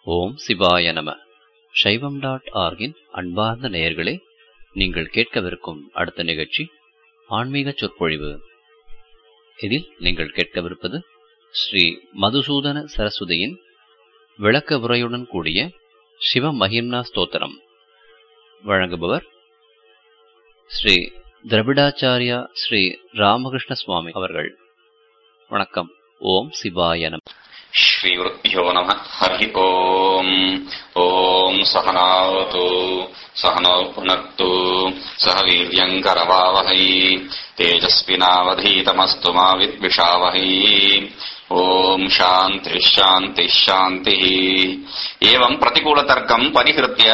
ஓம் சிவாய நம சைவம் டாட் ஆர்கின் அன்பார்ந்த நேயர்களே நீங்கள் கேட்கவிருக்கும் அடுத்த நிகழ்ச்சி ஆன்மீக சொற்பொழிவு இதில் நீங்கள் கேட்கவிருப்பது ஸ்ரீ மதுசூதன சரஸ்வதியின் விளக்க உரையுடன் கூடிய சிவ மகிம்னா ஸ்தோத்திரம் வழங்குபவர் ஸ்ரீ திரவிடாச்சாரியா ஸ்ரீ ராமகிருஷ்ண சுவாமி அவர்கள் வணக்கம் ஓம் சிவாய நம श्रीगुरुभ्यो नमः हरिः ओम् ॐ सहनावतु सहनौ पुनक्तु सह वीर्यम् करवावहै तेजस्विनावधीतमस्तु मा विद्विषावहै ॐ शान्तिः शान्तिः शान्तिः एवम् प्रतिकूलतर्कम् परिहृत्य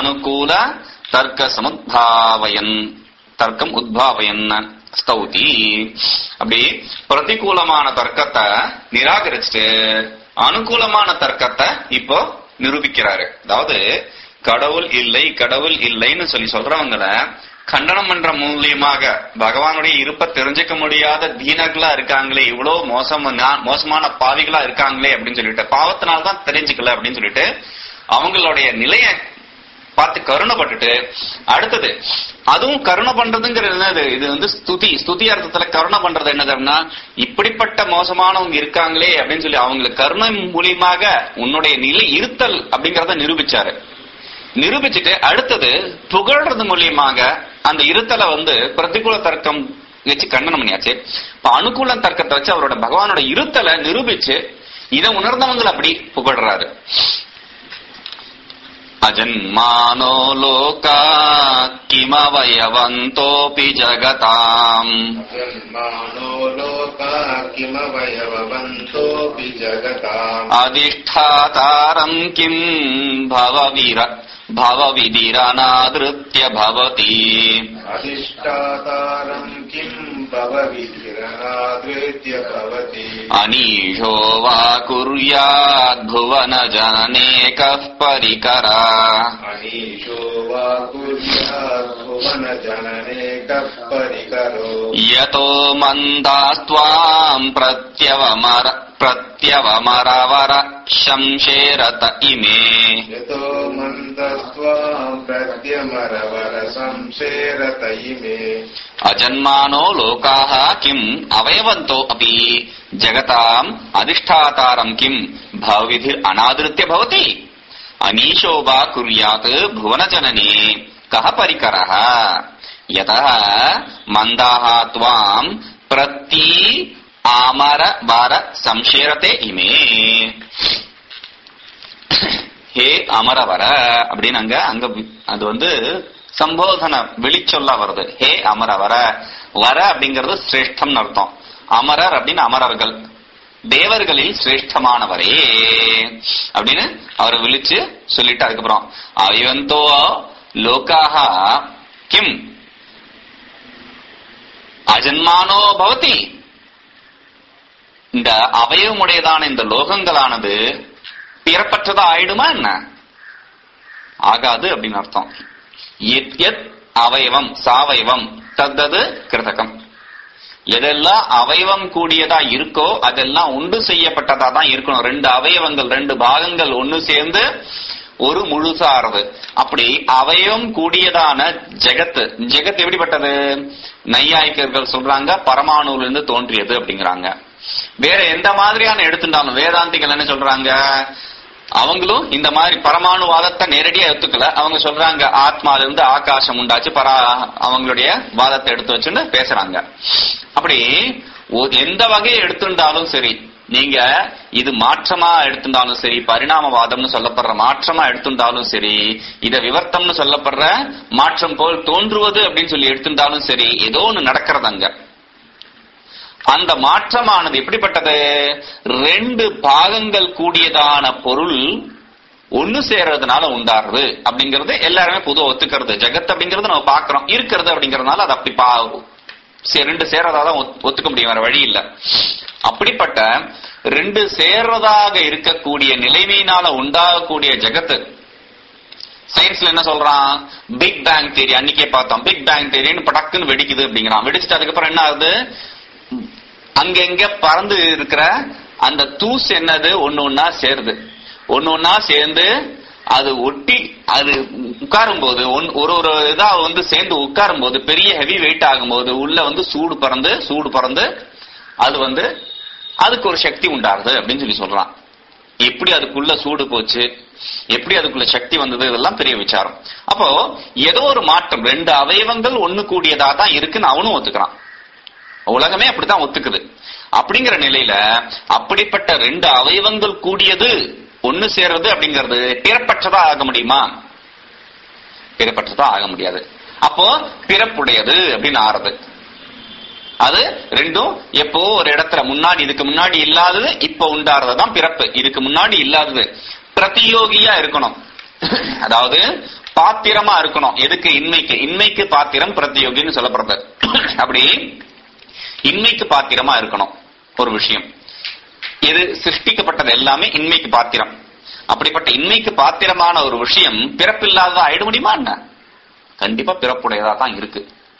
आनुकूलतर्कसमुद्भावयन् தர்க்கம் உத்பாவயன் ஸ்தௌதி அப்படி பிரதிகூலமான தர்க்கத்தை நிராகரிச்சுட்டு அனுகூலமான தர்க்கத்தை இப்போ நிரூபிக்கிறாரு அதாவது கடவுள் இல்லை கடவுள் இல்லைன்னு சொல்லி சொல்றவங்கள கண்டனம் பண்ற மூலியமாக பகவானுடைய இருப்ப தெரிஞ்சுக்க முடியாத தீனர்களா இருக்காங்களே இவ்வளவு மோசம் மோசமான பாவிகளா இருக்காங்களே அப்படின்னு சொல்லிட்டு பாவத்தினால்தான் தெரிஞ்சுக்கல அப்படின்னு சொல்லிட்டு அவங்களுடைய நிலைய பார்த்து கருணைப்பட்டுட்டு அடுத்தது அதுவும் கருணை பண்றதுங்கிறது என்னது இது வந்து ஸ்துதி ஸ்துதி அர்த்தத்துல கருணை பண்றது என்னதுன்னா இப்படிப்பட்ட மோசமானவங்க இருக்காங்களே அப்படின்னு சொல்லி அவங்களுக்கு கருணை மூலியமாக உன்னுடைய நிலை இருத்தல் அப்படிங்கறத நிரூபிச்சாரு நிரூபிச்சுட்டு அடுத்தது புகழ்றது மூலியமாக அந்த இருத்தலை வந்து பிரதிகூல தர்க்கம் வச்சு கண்டனம் பண்ணியாச்சு இப்ப அனுகூல தர்க்கத்தை வச்சு அவரோட பகவானோட இருத்தலை நிரூபிச்சு இதை உணர்ந்தவங்களை அப்படி புகழ்றாரு अजन्मानो लोका किमवयवन्तोऽपि जगताम् जन्मानो लोका किमवयवन्तोऽपि जगताम् अधिष्ठातारम् किम् भवविर भवविधिरनादृत्य भवति अधिष्ठातारम् किम् भवविधिरनादृत्य भवति अनीशो वा कुर्याद्भुवनजननेकः परिकरा अनीशो वा कुर्यात् भुवनजननेकः परिकरो यतो मन्दास्त्वाम् प्रत्यवमर प्रत्यवमरवर शंशेरत इमे यतो मन्दस्त्वाम् प्रत्यमरवर संसेरत इमे अजन्मानो लोकाः किम् अवयवन्तो अपि जगताम् अधिष्ठातारम् किम् भवविधिरनादृत्य भवति अनीशो वा कुर्यात् भुवनजनने कः परिकरः यतः मन्दाः त्वाम् प्रती ஆமர பார சம்சேரத்தே இமே ஹே அமரவர அப்படின்னு அங்க அங்க அது வந்து சம்போதன வெளிச்சொல்ல வருது ஹே அமரவர வர அப்படிங்கிறது சிரேஷ்டம் அர்த்தம் அமரர் அப்படின்னு அமரர்கள் தேவர்களில் சிரேஷ்டமானவரே அப்படின்னு அவர் விழிச்சு சொல்லிட்டு அதுக்கப்புறம் அவைவந்தோ லோகாக கிம் அஜன்மானோ பவதி இந்த அவயவமுடையதான இந்த லோகங்களானது பிறப்பற்றதா ஆயிடுமா என்ன ஆகாது அப்படின்னு அர்த்தம் எத் எத் அவயவம் சாவயவம் தத்தது கிருதகம் எதெல்லாம் அவயவம் கூடியதா இருக்கோ அதெல்லாம் உண்டு செய்யப்பட்டதா தான் இருக்கணும் ரெண்டு அவயவங்கள் ரெண்டு பாகங்கள் ஒன்னு சேர்ந்து ஒரு முழுசாறது அப்படி அவயவம் கூடியதான ஜெகத்து ஜெகத் எப்படிப்பட்டது நையாயிக்கர்கள் சொல்றாங்க பரமாணுல இருந்து தோன்றியது அப்படிங்கிறாங்க வேற எந்த மாதிரியான எடுத்துட்டாலும் வேதாந்திகள் என்ன சொல்றாங்க அவங்களும் இந்த மாதிரி பரமாணுவாதத்தை நேரடியா எடுத்துக்கல அவங்க சொல்றாங்க ஆத்மால இருந்து ஆகாசம் உண்டாச்சு பரா அவங்களுடைய வாதத்தை எடுத்து வச்சுன்னு பேசுறாங்க அப்படி எந்த வகையை எடுத்துட்டாலும் சரி நீங்க இது மாற்றமா எடுத்துட்டாலும் சரி பரிணாமவாதம்னு சொல்லப்படுற மாற்றமா எடுத்துட்டாலும் சரி இத விவர்த்தம்னு சொல்லப்படுற மாற்றம் போல் தோன்றுவது அப்படின்னு சொல்லி எடுத்துட்டாலும் சரி ஏதோ ஒண்ணு நடக்கிறது அங்க அந்த மாற்றமானது எப்படிப்பட்டது ரெண்டு பாகங்கள் கூடியதான பொருள் ஒண்ணு சேர்றதுனால உண்டாடுறது அப்படிங்கறது எல்லாருமே பொதுவா ஒத்துக்கிறது ஜெகத் அப்படிங்கறது நம்ம பாக்குறோம் இருக்கிறது அப்படிங்கறதுனால அது அப்படி பா ரெண்டு சேர்றதாதான் ஒத்துக்க முடியும் வேற வழி இல்ல அப்படிப்பட்ட ரெண்டு சேர்றதாக இருக்கக்கூடிய நிலைமையினால உண்டாகக்கூடிய ஜெகத்து சயின்ஸ்ல என்ன சொல்றான் பிக் பேங் தேரி அன்னைக்கே பார்த்தோம் பிக் பேங் தேரின்னு படக்குன்னு வெடிக்குது அப்படிங்கிறான் வெடிச்சுட்டு அதுக்கப்புறம் என்ன ஆகுது அங்கங்க பறந்து இருக்கிற அந்த தூசு என்னது ஒண்ணு ஒன்னா சேருது ஒன்னு ஒன்னா சேர்ந்து அது ஒட்டி அது உட்காரும் போது ஒன்- ஒரு ஒரு இதா வந்து சேர்ந்து உட்காரும் போது பெரிய ஹெவி வெயிட் ஆகும்போது உள்ள வந்து சூடு பறந்து சூடு பறந்து அது வந்து அதுக்கு ஒரு சக்தி உண்டாருது அப்படின்னு சொல்லி சொல்றான் எப்படி அதுக்குள்ள சூடு போச்சு எப்படி அதுக்குள்ள சக்தி வந்தது இதெல்லாம் பெரிய விசாரம் அப்போ ஏதோ ஒரு மாற்றம் ரெண்டு அவயவங்கள் ஒண்ணு கூடியதா தான் இருக்குன்னு அவனும் ஒத்துக்கிறான் உலகமே அப்படித்தான் ஒத்துக்குது அப்படிங்கிற நிலையில அப்படிப்பட்ட ரெண்டு அவயவங்கள் கூடியது ஒண்ணு சேர்றது அப்படிங்கிறது பிறப்பற்றதா ஆக முடியுமா பிறப்பற்றதா ஆக முடியாது அப்போ பிறப்புடையது அப்படின்னு ஆறுது அது ரெண்டும் எப்போ ஒரு இடத்துல முன்னாடி இதுக்கு முன்னாடி இல்லாதது இப்ப உண்டாறதுதான் பிறப்பு இதுக்கு முன்னாடி இல்லாதது பிரதியோகியா இருக்கணும் அதாவது பாத்திரமா இருக்கணும் எதுக்கு இன்மைக்கு இன்மைக்கு பாத்திரம் பிரதியோகின்னு சொல்லப்படுறது அப்படி இன்மைக்கு பாத்திரமா இருக்கணும் ஒரு விஷயம் இது சிருஷ்டிக்கப்பட்டது எல்லாமே இன்மைக்கு பாத்திரம் அப்படிப்பட்ட இன்மைக்கு பாத்திரமான ஒரு விஷயம் பிறப்பில்லாததா ஆயிட முடியுமா என்ன கண்டிப்பா பிறப்புடையதா தான் இருக்கு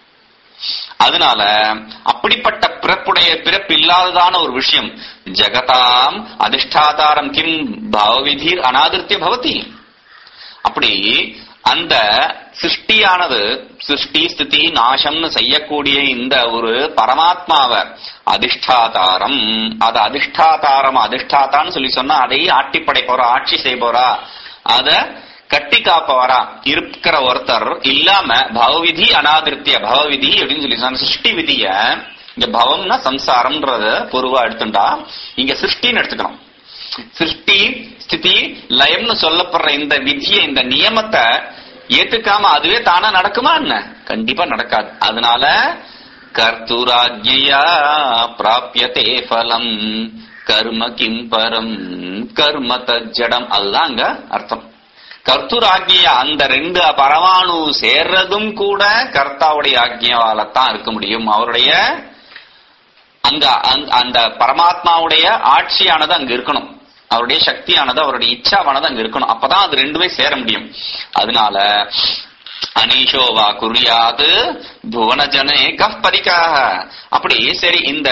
அதனால அப்படிப்பட்ட பிறப்புடைய பிறப்பு இல்லாததான ஒரு விஷயம் ஜெகதாம் அதிஷ்டாதாரம் கிம் பாவவிதீர் அனாதிருத்திய பவதி அப்படி அந்த சிருஷ்டியானது சிருஷ்டி ஸ்திதி நாசம்னு செய்யக்கூடிய இந்த ஒரு பரமாத்மாவை அதிஷ்டாதாரம் அது அதிஷ்டாதாரம் அதிஷ்டாதான்னு சொல்லி சொன்னா அதை ஆட்டி படைப்பவரா ஆட்சி செய்பவரா அத கட்டி காப்பவரா இருக்கிற ஒருத்தர் இல்லாம பவவிதி அனாதிருத்திய பவவிதி அப்படின்னு சொல்லி சொன்னா சிருஷ்டி விதிய இங்க பவம்னா சம்சாரம்ன்றத பொதுவா எடுத்துட்டா இங்க சிருஷ்டின்னு எடுத்துக்கணும் சிருஷ்டி ஸ்திதி லயம்னு சொல்லப்படுற இந்த விதியை இந்த நியமத்தை ஏத்துக்காம அதுவே தானா நடக்குமா என்ன கண்டிப்பா நடக்காது அதனால கர்த்துராஜ்யா பிராபியதே ஃபலம் கர்ம கிம் பரம் கர்ம தஜடம் அதுதான் அங்க அர்த்தம் கர்த்துராஜ்ய அந்த ரெண்டு பரமாணு சேர்றதும் கூட கர்த்தாவுடைய ஆக்ஞாவால தான் இருக்க முடியும் அவருடைய அங்க அந்த- அந்த பரமாத்மாவுடைய ஆட்சியானது அங்க இருக்கணும் அவருடைய சக்தியானது அவருடைய இச்சாவானது அங்க இருக்கணும் அப்பதான் அது ரெண்டுமே சேர முடியும் அதனால அனீஷோவா குறியாது புவனஜனே கஃப் பரிக்காக அப்படி சரி இந்த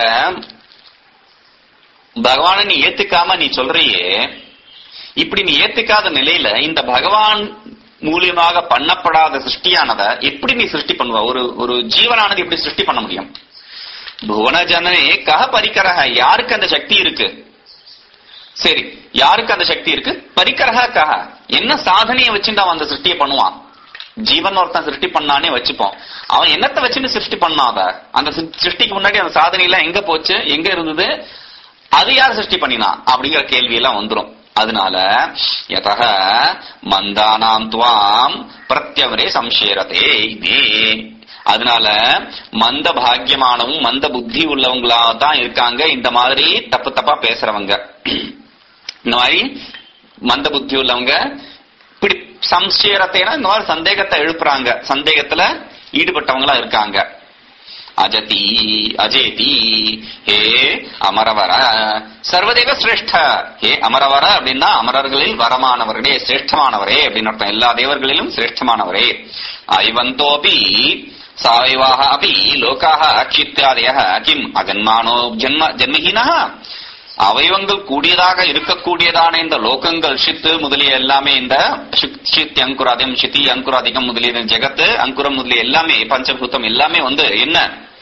பகவானை நீ ஏத்துக்காம நீ சொல்றியே இப்படி நீ ஏத்துக்காத நிலையில இந்த பகவான் மூலியமாக பண்ணப்படாத சிருஷ்டியானத எப்படி நீ சிருஷ்டி பண்ணுவ ஒரு ஒரு ஜீவனானது எப்படி சிருஷ்டி பண்ண முடியும் புவனஜனே கஹ பரிக்கரக யாருக்கு அந்த சக்தி இருக்கு சரி யாருக்கு அந்த சக்தி இருக்கு பரிக்கரக கஹ என்ன சாதனையை வச்சுட்டு அவன் அந்த சிருஷ்டியை பண்ணுவான் ஜீவன் ஒருத்தன் சிருஷ்டி பண்ணானே வச்சுப்போம் அவன் என்னத்தை வச்சுன்னு சிருஷ்டி பண்ணாத அந்த சி- சிருஷ்டிக்கு முன்னாடி அந்த சாதனை எல்லாம் எங்க போச்சு எங்க இருந்தது அது யார் சிருஷ்டி பண்ணினா அப்படிங்கிற கேள்வி எல்லாம் வந்துரும் அதனால யதக மந்தானாம் துவாம் பிரத்யவரே சம்சேரதே இமே அதனால மந்த பாக்கியமானவும் மந்த புத்தி உள்ளவங்களா தான் இருக்காங்க இந்த மாதிரி தப்பு தப்பா பேசுறவங்க இந்த மாதிரி மந்த புத்தி உள்ளவங்க இப்படி சம்சேரத்தைனா இந்த மாதிரி சந்தேகத்தை எழுப்புறாங்க சந்தேகத்துல ஈடுபட்டவங்களா இருக்காங்க அஜதி அஜேதி ஹே அமரவர சர்வதேவ சிரேஷ்ட ஹே அமரவர அப்படின்னா அமரர்களில் வரமானவர்களே சிரேஷ்டமானவரே அப்படின்னு அர்த்தம் எல்லா தேவர்களிலும் சிரேஷ்டமானவரே ஐவந்தோபி சாவைவாக அபி லோகாக அக்ஷித்யாதய கிம் அஜன்மானோ ஜன்ம ஜன்மஹீனா அவயவங்கள் கூடியதாக இருக்கக்கூடியதான இந்த லோகங்கள் ஷித்து முதலிய எல்லாமே இந்த ஷித் ஷித் அங்குராதியம் ஷிதி அங்குராதிகம் முதலிய ஜெகத்து அங்குரம் முதலிய எல்லாமே பஞ்சபூதம் எல்லாமே வந்து என்ன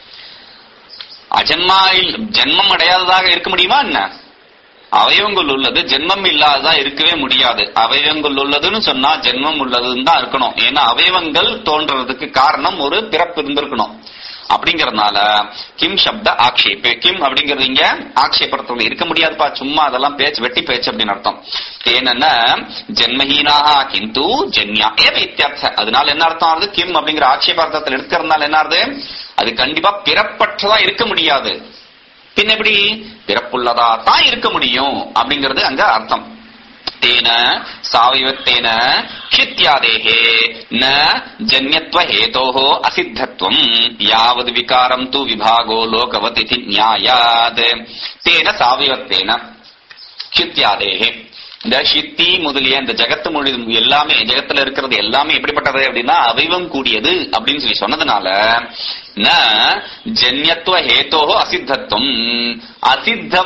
அஜன்மாயில் ஜென்மம் அடையாததாக இருக்க முடியுமா என்ன அவயவங்கள் உள்ளது ஜென்மம் இல்லாததா இருக்கவே முடியாது அவயவங்கள் உள்ளதுன்னு சொன்னா ஜென்மம் உள்ளதுன்னு தான் இருக்கணும் ஏன்னா அவயவங்கள் தோன்றதுக்கு காரணம் ஒரு பிறப்பு இருந்திருக்கணும் அப்படிங்கறதுனால கிம் சப்த ஆக்ஷேபே கிம் அப்படிங்கிறது இங்க ஆக்ஷேபத்துல இருக்க முடியாதுப்பா சும்மா அதெல்லாம் பேச்சு வெட்டி பேச்சு அப்படின்னு அர்த்தம் ஏன்னா ஜென்மஹீனாக கிந்து ஜென்யா ஏவ இத்தியர்த்த அதனால என்ன அர்த்தம் ஆகுது கிம் அப்படிங்கிற ஆட்சேபார்த்தத்தில் எடுக்கிறதுனால என்ன ஆகுது அது கண்டிப்பா பிறப்பற்றதா இருக்க முடியாது பின் எப்படி பிறப்புள்ளதா தான் இருக்க முடியும் அப்படிங்கிறது அங்க அர்த்தம் தேன சாவிவத்தேன க்ஷித்யாதேஹே ந ஜன்யத்வ ஹேதோஹோ அசித்தத்வம் யாவது விகாரம் து விபாகோ லோகவத் இதி நியாயாத் தேன சாவிவத்தேன க்ஷித்யாதேஹே இந்த சித்தி முதலிய இந்த ஜெகத்து மொழி எல்லாமே ஜெகத்துல இருக்கிறது எல்லாமே எப்படிப்பட்டது அப்படின்னா அவைவம் கூடியது அப்படின்னு சொல்லி சொன்னதுனால ந ஜன்யத்துவ ஹேத்தோஹோ அசித்தத்துவம் அசித்த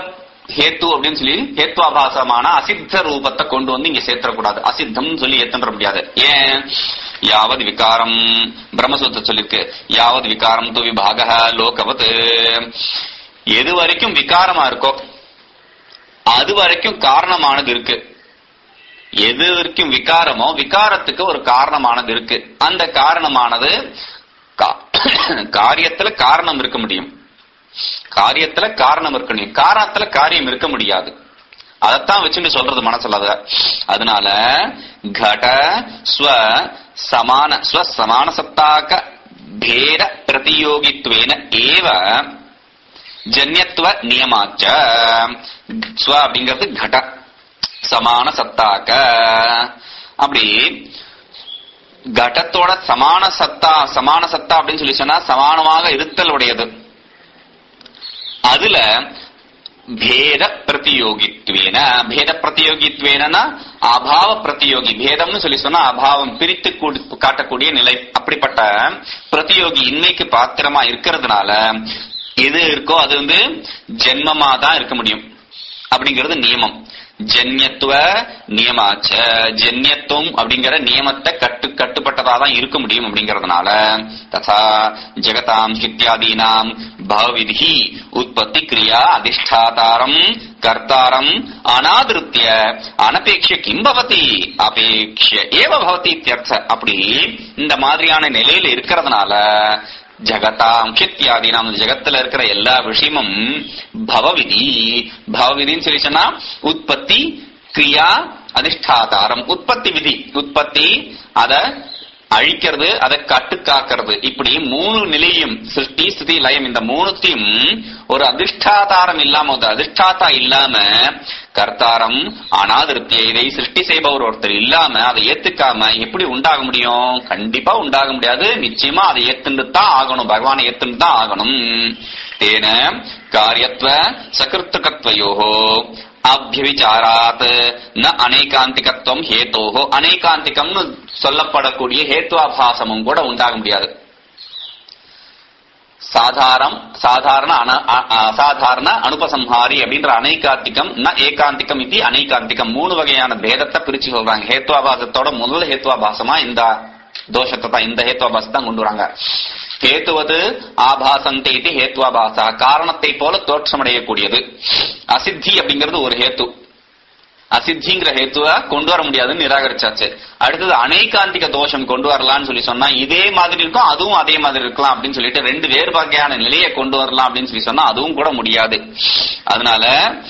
ஹேத்து அப்படின்னு சொல்லி ஹேத்வாபாசமான அசித்த ரூபத்தை கொண்டு வந்து இங்க சேர்த்தக்கூடாது அசித்தம் சொல்லி ஏத்துன்ற முடியாது ஏன் யாவது விகாரம் பிரம்மசூத்த சொல்லிருக்கு யாவது விகாரம் து விபாக லோகவத் எது வரைக்கும் விகாரமா இருக்கோ அது வரைக்கும் காரணமானது இருக்கு எது வரைக்கும் விகாரமோ விகாரத்துக்கு ஒரு காரணமானது இருக்கு அந்த காரணமானது கா- காரியத்துல காரணம் இருக்க முடியும் காரியத்துல காரணம் இருக்க முடியும் காரணத்துல காரியம் இருக்க முடியாது அதத்தான் வச்சுட்டு சொல்றது மனசுல அத அதனால கட ஸ்வ சமான ஸ்வ சமான சத்தாக்க பேத பிரதியோகித்வேன ஏவ ஜன்யத்துவ நியமாச்ச ஸ்வ அப்படிங்கிறது கட சமான சத்தாக்க அப்படி கடத்தோட சமான சத்தா சமான சத்தா அப்படின்னு சொல்லி சொன்னா சமானமாக இருத்தல் உடையது அதுல பேத பிரதியோகித்வேன பேத பிரதியோகித்வேனா அபாவ பிரதியோகி பேதம்னு சொல்லி சொன்னா அபாவம் பிரித்து கூடி- காட்டக்கூடிய நிலை அப்படிப்பட்ட பிரதியோகி இன்மைக்கு பாத்திரமா இருக்கிறதுனால எது இருக்கோ அது வந்து ஜென்மமா தான் இருக்க முடியும் அப்படிங்கிறது நியமம் ஜன்யத்துவ நியமாச்ச ஜன்யத்துவம் அப்படிங்கிற நியமத்தை கட்டு கட்டுப்பட்டதா தான் இருக்க முடியும் அப்படிங்கறதுனால ததா ஜெகதாம் ஹித்யாதீனாம் பவவிதி உற்பத்தி கிரியா அதிஷ்டாதாரம் கர்த்தாரம் அனாதிருத்திய அனபேட்ச கிம் பவதி அபேட்ச ஏவ பவதி இத்தியர்த்த அப்படி இந்த மாதிரியான நிலையில இருக்கிறதுனால ஜகதாம் கித்யாதி நாம் ஜெகத்துல இருக்கிற எல்லா விஷயமும் பவவிதி பவவிதின்னு சொல்லி சொன்னா உற்பத்தி கிரியா அதிஷ்டாதாரம் உற்பத்தி விதி உற்பத்தி அத அழிக்கிறது அதை கட்டு காக்கிறது இப்படி மூணு நிலையும் சிருஷ்டி ஸ்திதி லயம் இந்த மூணுத்தையும் ஒரு அதிஷ்டாதாரம் இல்லாம ஒரு அதிஷ்டாத்தா இல்லாம கர்த்தாரம் அனாதிருப்திய இதை சிருஷ்டி செய்பவர் ஒருத்தர் இல்லாம அதை ஏத்துக்காம எப்படி உண்டாக முடியும் கண்டிப்பா உண்டாக முடியாது நிச்சயமா அதை ஏத்துண்டு தான் ஆகணும் பகவானை ஏத்துண்டு தான் ஆகணும் தேன காரியத்வ சகிருத்தகத்வயோகோ அபியவிச்சாராத் ந அநேகாந்திகத்துவம் ஹேத்தோஹோ அநேகாந்திகம்னு சொல்லப்படக்கூடிய ஹேத்துவாபாசமும் கூட உண்டாக முடியாது சாதாரம் சாதாரண அன- அ- அ- அசாதாரண அனுபசம்ஹாரி அப்படின்ற அனைகாந்திகம் ந ஏகாந்திகம் இது அனைகாந்திகம் மூணு வகையான பேதத்தை பிரிச்சு சொல்றாங்க ஹேத்துவாபாசத்தோட முதல் ஹேத்துவாபாசமா இந்த தோஷத்தை தான் இந்த ஹேத்துவாபாசத்தை தான் கொண்டு வராங்க ஹேத்துவது ஆபாசந்தே இது ஹேத்துவாபாசா காரணத்தை போல தோற்றமடையக்கூடியது அசித்தி அப்படிங்கிறது ஒரு ஹேத்து அசித்திங்கிற ஹேத்துவ கொண்டு வர முடியாதுன்னு நிராகரிச்சாச்சு அடுத்தது அனைகாந்திக தோஷம் கொண்டு வரலாம்னு சொல்லி சொன்னா இதே மாதிரி இருக்கும் அதுவும் அதே மாதிரி இருக்கலாம் அப்படின்னு சொல்லிட்டு ரெண்டு வேறு வகையான நிலையை கொண்டு வரலாம் அப்படின்னு சொல்லி சொன்னா அதுவும் கூட முடியாது அதனால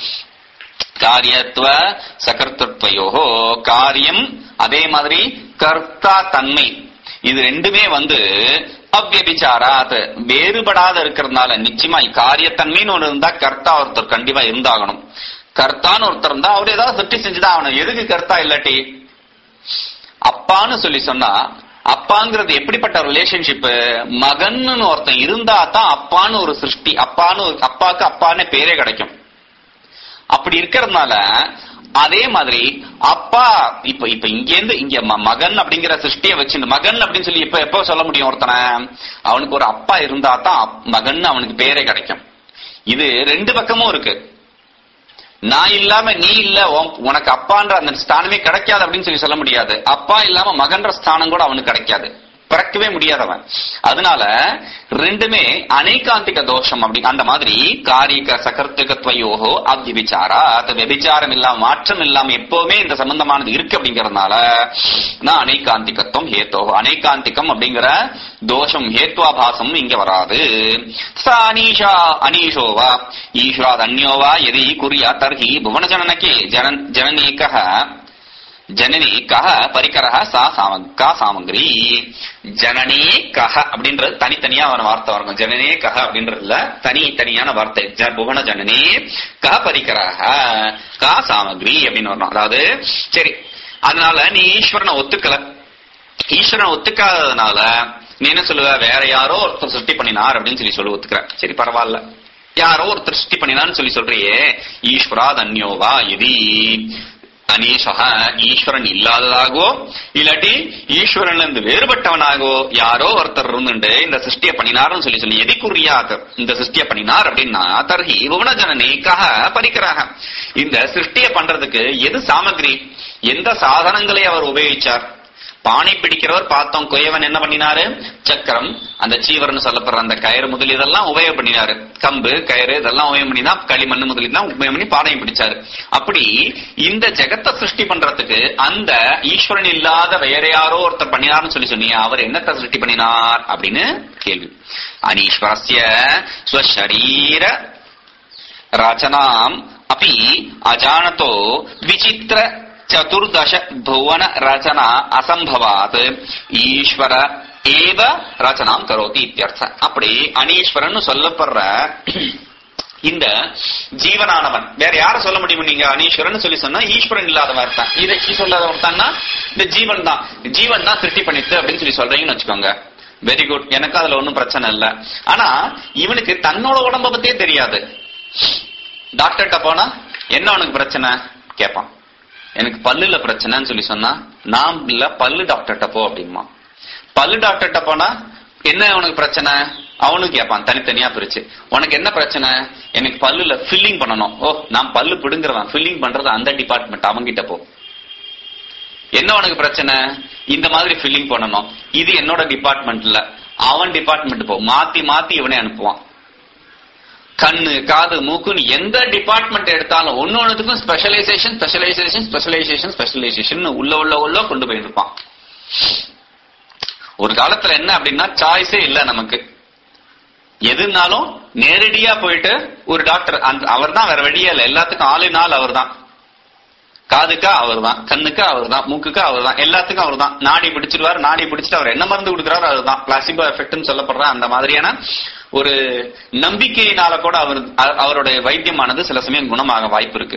காரியத்துவ சகர்த்தத்வயோகோ காரியம் அதே மாதிரி கர்த்தா தன்மை இது ரெண்டுமே வந்து அவ்யபிச்சாராத் வேறுபடாத இருக்கிறதுனால நிச்சயமா காரியத்தன்மைன்னு ஒண்ணு இருந்தா கர்த்தா ஒருத்தர் கண்டிப்பா இருந்தாகணும் கர்த்தான்னு ஒருத்தர் இருந்தா அவர் ஏதாவது சிருஷ்டி செஞ்சுதான் ஆகணும் எதுக்கு கர்த்தா இல்லாட்டி அப்பான்னு சொல்லி சொன்னா அப்பாங்கிறது எப்படிப்பட்ட ரிலேஷன்ஷிப் மகன்னு ஒருத்தன் இருந்தா தான் அப்பான்னு ஒரு சிருஷ்டி அப்பான்னு ஒரு அப்பாக்கு அப்பான்னு பேரே கிடைக்கும் அப்படி இருக்கிறதுனால அதே மாதிரி அப்பா இப்ப இப்ப இங்க இருந்து இங்க ம- மகன் அப்படிங்கிற சிருஷ்டியை வச்சு மகன் அப்படின்னு சொல்லி இப்ப எப்ப சொல்ல முடியும் ஒருத்தனை அவனுக்கு ஒரு அப்பா இருந்தா தான் அப்- மகன் அவனுக்கு பேரே கிடைக்கும் இது ரெண்டு பக்கமும் இருக்கு நான் இல்லாம நீ இல்ல உன்- உனக்கு அப்பான்ற அந்த ஸ்தானமே கிடைக்காது அப்படின்னு சொல்லி சொல்ல முடியாது அப்பா இல்லாம மகன்ற ஸ்தானம் கூட அவனுக்கு கிடைக்காது பிறக்கவே முடியாதவன் அதனால ரெண்டுமே அனைகாந்திக தோஷம் அப்படி அந்த மாதிரி காரிக சகர்த்துகத்வயோகோ அவ்யபிச்சாரா அது வெபிச்சாரம் இல்லாம மாற்றம் இல்லாம எப்பவுமே இந்த சம்பந்தமானது இருக்கு அப்படிங்கறதுனால நான் அனைகாந்திகத்துவம் ஹேத்தோ அனைகாந்திகம் அப்படிங்கிற தோஷம் ஹேத்வாபாசம் இங்க வராது ச அனீஷா அனீஷோவா ஈஸ்வராத் அந்யோவா எதி குறியா தர்ஹி புவன ஜனனகே ஜனன் ஜனனேகः ஜனனி கஹ பரிகரஹ சா சாமங் கா சாமங்கிரி ஜனனே கஹ அப்படின்றது தனித்தனியா ஒரு வார்த்தை வரும் ஜனனே கஹ அப்படின்றதுல தனி தனியான வார்த்தை ஜ- புவன ஜனனே கஹ பரிகரஹ கா சாமகிரி அப்படின்னு வரணும் அதாவது சரி அதனால நீ ஈஸ்வரனை ஒத்துக்கல ஈஸ்வரனை ஒத்துக்காததுனால நீ என்ன சொல்லுவ வேற யாரோ ஒருத்தர் சிருஷ்டி பண்ணினார் அப்படின்னு சொல்லி சொல்லி ஒத்துக்கிற சரி பரவாயில்ல யாரோ ஒருத்தர் சிருஷ்டி பண்ணினான்னு சொல்லி சொல்றியே ஈஸ்வரா தன்யோவா எதி அனீஷக ஈஸ்வரன் இல்லாததாகவோ இல்லாட்டி ஈஸ்வரன்ல இருந்து வேறுபட்டவனாகவோ யாரோ ஒருத்தர் இருந்துட்டு இந்த சிருஷ்டிய பண்ணினார்னு சொல்லி சொல்லி எதி குறியாத் இந்த சிருஷ்டிய பண்ணினார் அப்படின்னா தர்ஹி புவனஜனனேக்காக பரிக்கிறாக இந்த சிருஷ்டிய பண்றதுக்கு எது சாமகிரி எந்த சாதனங்களை அவர் உபயோகிச்சார் பானை பிடிக்கிறவர் பார்த்தோம் குயவன் என்ன பண்ணினாரு சக்கரம் அந்த சீவர்னு சொல்லப்படுற அந்த கயிறு முதல் இதெல்லாம் உபயோகம் பண்ணினாரு கம்பு கயிறு இதெல்லாம் உபயோகம் பண்ணி தான் களிமண் முதல் இதெல்லாம் உபயோகம் பண்ணி பானையை பிடிச்சாரு அப்படி இந்த ஜெகத்தை சிருஷ்டி பண்றதுக்கு அந்த ஈஸ்வரன் இல்லாத வேற யாரோ ஒருத்தர் பண்ணினார்னு சொல்லி சொன்னீங்க அவர் என்னத்தை சிருஷ்டி பண்ணினார் அப்படின்னு கேள்வி அனீஸ்வரஸ்ய ஸ்வசரீர ரச்சனாம் அப்பி அஜானதோ விசித்திர சதுர்தச புவன ரச்சனா அசம்பவாத் ஈஸ்வர ஏவ ரச்சனாம் கரோதி இத்தியர்த்த அப்படி அனீஸ்வரன் சொல்லப்படுற இந்த ஜீவனானவன் வேற யார சொல்ல முடியும் நீங்க அனீஸ்வரன் சொல்லி சொன்னா ஈஸ்வரன் இல்லாதவன் தான் இதை சொல்லாதவன் தான்னா இந்த ஜீவன் தான் ஜீவன் தான் சிருஷ்டி பண்ணிட்டு அப்படின்னு சொல்லி சொல்றீங்கன்னு வச்சுக்கோங்க வெரி குட் எனக்கு அதுல ஒன்றும் பிரச்சனை இல்ல ஆனா இவனுக்கு தன்னோட உடம்ப பத்தியே தெரியாது டாக்டர்கிட்ட போனா என்ன உனக்கு பிரச்சனை கேட்பான் எனக்கு பல்லுல பிரச்சனைன்னு சொல்லி சொன்னா நான் இல்ல பல்லு டாக்டர்கிட்ட போ அப்படிமா பல்லு டாக்டர்கிட்ட போனா என்ன உனக்கு பிரச்சனை அவனும் கேட்பான் தனித்தனியா பிரிச்சு உனக்கு என்ன பிரச்சனை எனக்கு பல்லுல ஃபில்லிங் பண்ணணும் ஓ நான் பல்லு பிடுங்குறவன் ஃபில்லிங் பண்றது அந்த டிபார்ட்மெண்ட் அவங்கிட்ட போ என்ன உனக்கு பிரச்சனை இந்த மாதிரி ஃபில்லிங் பண்ணணும் இது என்னோட டிபார்ட்மெண்ட்ல அவன் டிபார்ட்மெண்ட் போ மாத்தி மாத்தி இவனே அனுப்புவான் கண்ணு காது மூக்குன்னு எந்த டிபார்ட்மெண்ட் எடுத்தாலும் ஒன்னு ஒன்னுத்துக்கும் ஸ்பெஷலைசேஷன் ஸ்பெஷலைசேஷன் ஸ்பெஷலைசேஷன் ஸ்பெஷலைசேஷன் உள்ள உள்ள உள்ள கொண்டு போயிட்டு இருப்பான் ஒரு காலத்துல என்ன அப்படின்னா சாய்ஸே இல்ல நமக்கு எதுனாலும் நேரடியா போயிட்டு ஒரு டாக்டர் அவர் தான் வேற வழியே இல்ல எல்லாத்துக்கும் ஆளின் ஆள் அவர் தான் காதுக்கா அவர் தான் கண்ணுக்கா அவர் தான் மூக்குக்கா அவர் தான் எல்லாத்துக்கும் அவர் தான் நாடி பிடிச்சிருவார் நாடி பிடிச்சிட்டு அவர் என்ன மருந்து கொடுக்குறாரு அதுதான் பிளாசிபோ எஃபெக்ட்னு சொல்லப்படுற அந்த மாதிரியான ஒரு நம்பிக்கையினால கூட அவர் அவருடைய வைத்தியமானது சில சமயம் குணமாக வாய்ப்பு இருக்கு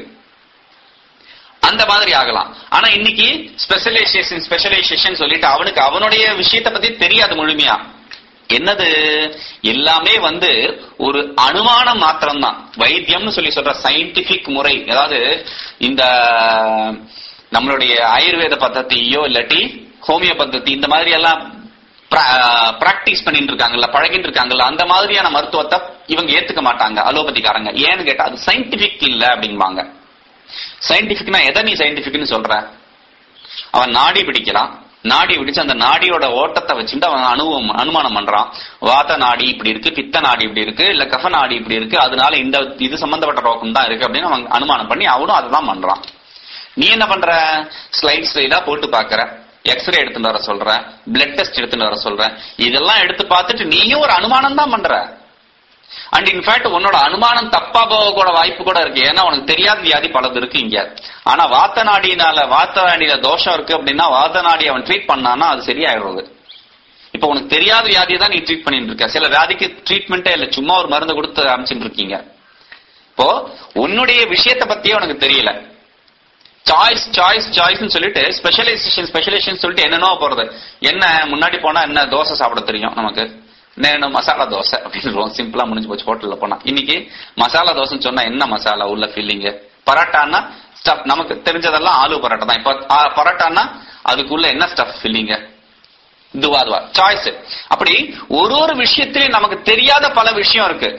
அந்த மாதிரி ஆகலாம் ஆனா இன்னைக்கு ஸ்பெஷலைசேஷன் ஸ்பெஷலைசேஷன் சொல்லிட்டு அவனுக்கு அவனுடைய விஷயத்தை பத்தி தெரியாது முழுமையா என்னது எல்லாமே வந்து ஒரு அனுமானம் மாத்திரம் தான் வைத்தியம்னு சொல்லி சொல்ற சயின்டிபிக் முறை அதாவது இந்த நம்மளுடைய ஆயுர்வேத பద్ధதியோ இல்லாட்டி ஹோமியோ பద్ధதி இந்த மாதிரி எல்லாம் பிராக்டிஸ் பண்ணிட்டு இருக்காங்கல்ல பழகிட்டு இருக்காங்கல்ல அந்த மாதிரியான மருத்துவத்தை இவங்க ஏத்துக்க மாட்டாங்க அலோபதிக்காரங்க ஏன்னு கேட்டா அது சயின்டிபிக் இல்ல அப்படின்பாங்க சயின்டிபிக்னா எதை நீ சயின்டிபிக்னு சொல்ற அவன் நாடி பிடிக்கலாம் நாடி பிடிச்சு அந்த நாடியோட ஓட்டத்தை வச்சுட்டு அவன் அனுபவம் அனுமானம் பண்றான் வாத நாடி இப்படி இருக்கு பித்த நாடி இப்படி இருக்கு இல்ல கஃப நாடி இப்படி இருக்கு அதனால இந்த இது சம்பந்தப்பட்ட ரோகம் தான் இருக்கு அப்படின்னு அவன் அனுமானம் பண்ணி அவனும் அதுதான் பண்றான் நீ என்ன பண்ற ஸ்லைட் ஸ்லைடா போட்டு பாக்குற எக்ஸ்ரே எடுத்துட்டு வர சொல்ற பிளட் டெஸ்ட் எடுத்துட்டு வர சொல்ற இதெல்லாம் எடுத்து பார்த்துட்டு நீயும் ஒரு அனுமானம் தான் பண்ற அண்ட் இன்ஃபேக்ட் உன்னோட அனுமானம் தப்பா போக கூட வாய்ப்பு கூட இருக்கு ஏன்னா உனக்கு தெரியாத வியாதி பலது இருக்கு இங்க ஆனா வாத்த நாடினால வாத்த நாடியில தோஷம் இருக்கு அப்படின்னா வாத்த நாடி அவன் ட்ரீட் பண்ணானா அது சரியாயிடுறது இப்ப உனக்கு தெரியாத வியாதியை தான் நீ ட்ரீட் பண்ணிட்டு இருக்க சில வியாதிக்கு ட்ரீட்மெண்ட்டே இல்ல சும்மா ஒரு மருந்து கொடுத்து அமைச்சுட்டு இருக்கீங்க இப்போ உன்னுடைய விஷயத்தை பத்தியே உனக்கு தெரியல சாய்ஸ் சாய்ஸ் சாய்ஸ்னு சொல்லிட்டு ஸ்பெஷலைசேஷன் ஸ்பெஷலைசேஷன் சொல்லிட்டு என்னென்னோ போறது என்ன முன்னாடி போனா என்ன தோசை சாப்பிட தெரியும் நமக்கு என்ன மசாலா தோசை அப்படின்னு சிம்பிளா முடிஞ்சு போச்சு ஹோட்டல்ல போனா இன்னைக்கு மசாலா தோசைன்னு சொன்னா என்ன மசாலா உள்ள ஃபில்லிங் பரோட்டான்னா ஸ்டஃப் நமக்கு தெரிஞ்சதெல்லாம் ஆலு பரோட்டா தான் இப்ப பரோட்டான்னா அதுக்குள்ள என்ன ஸ்டஃப் ஃபில்லிங்க இதுவா அதுவா சாய்ஸ் அப்படி ஒரு ஒரு விஷயத்திலையும் நமக்கு தெரியாத பல விஷயம் இருக்கு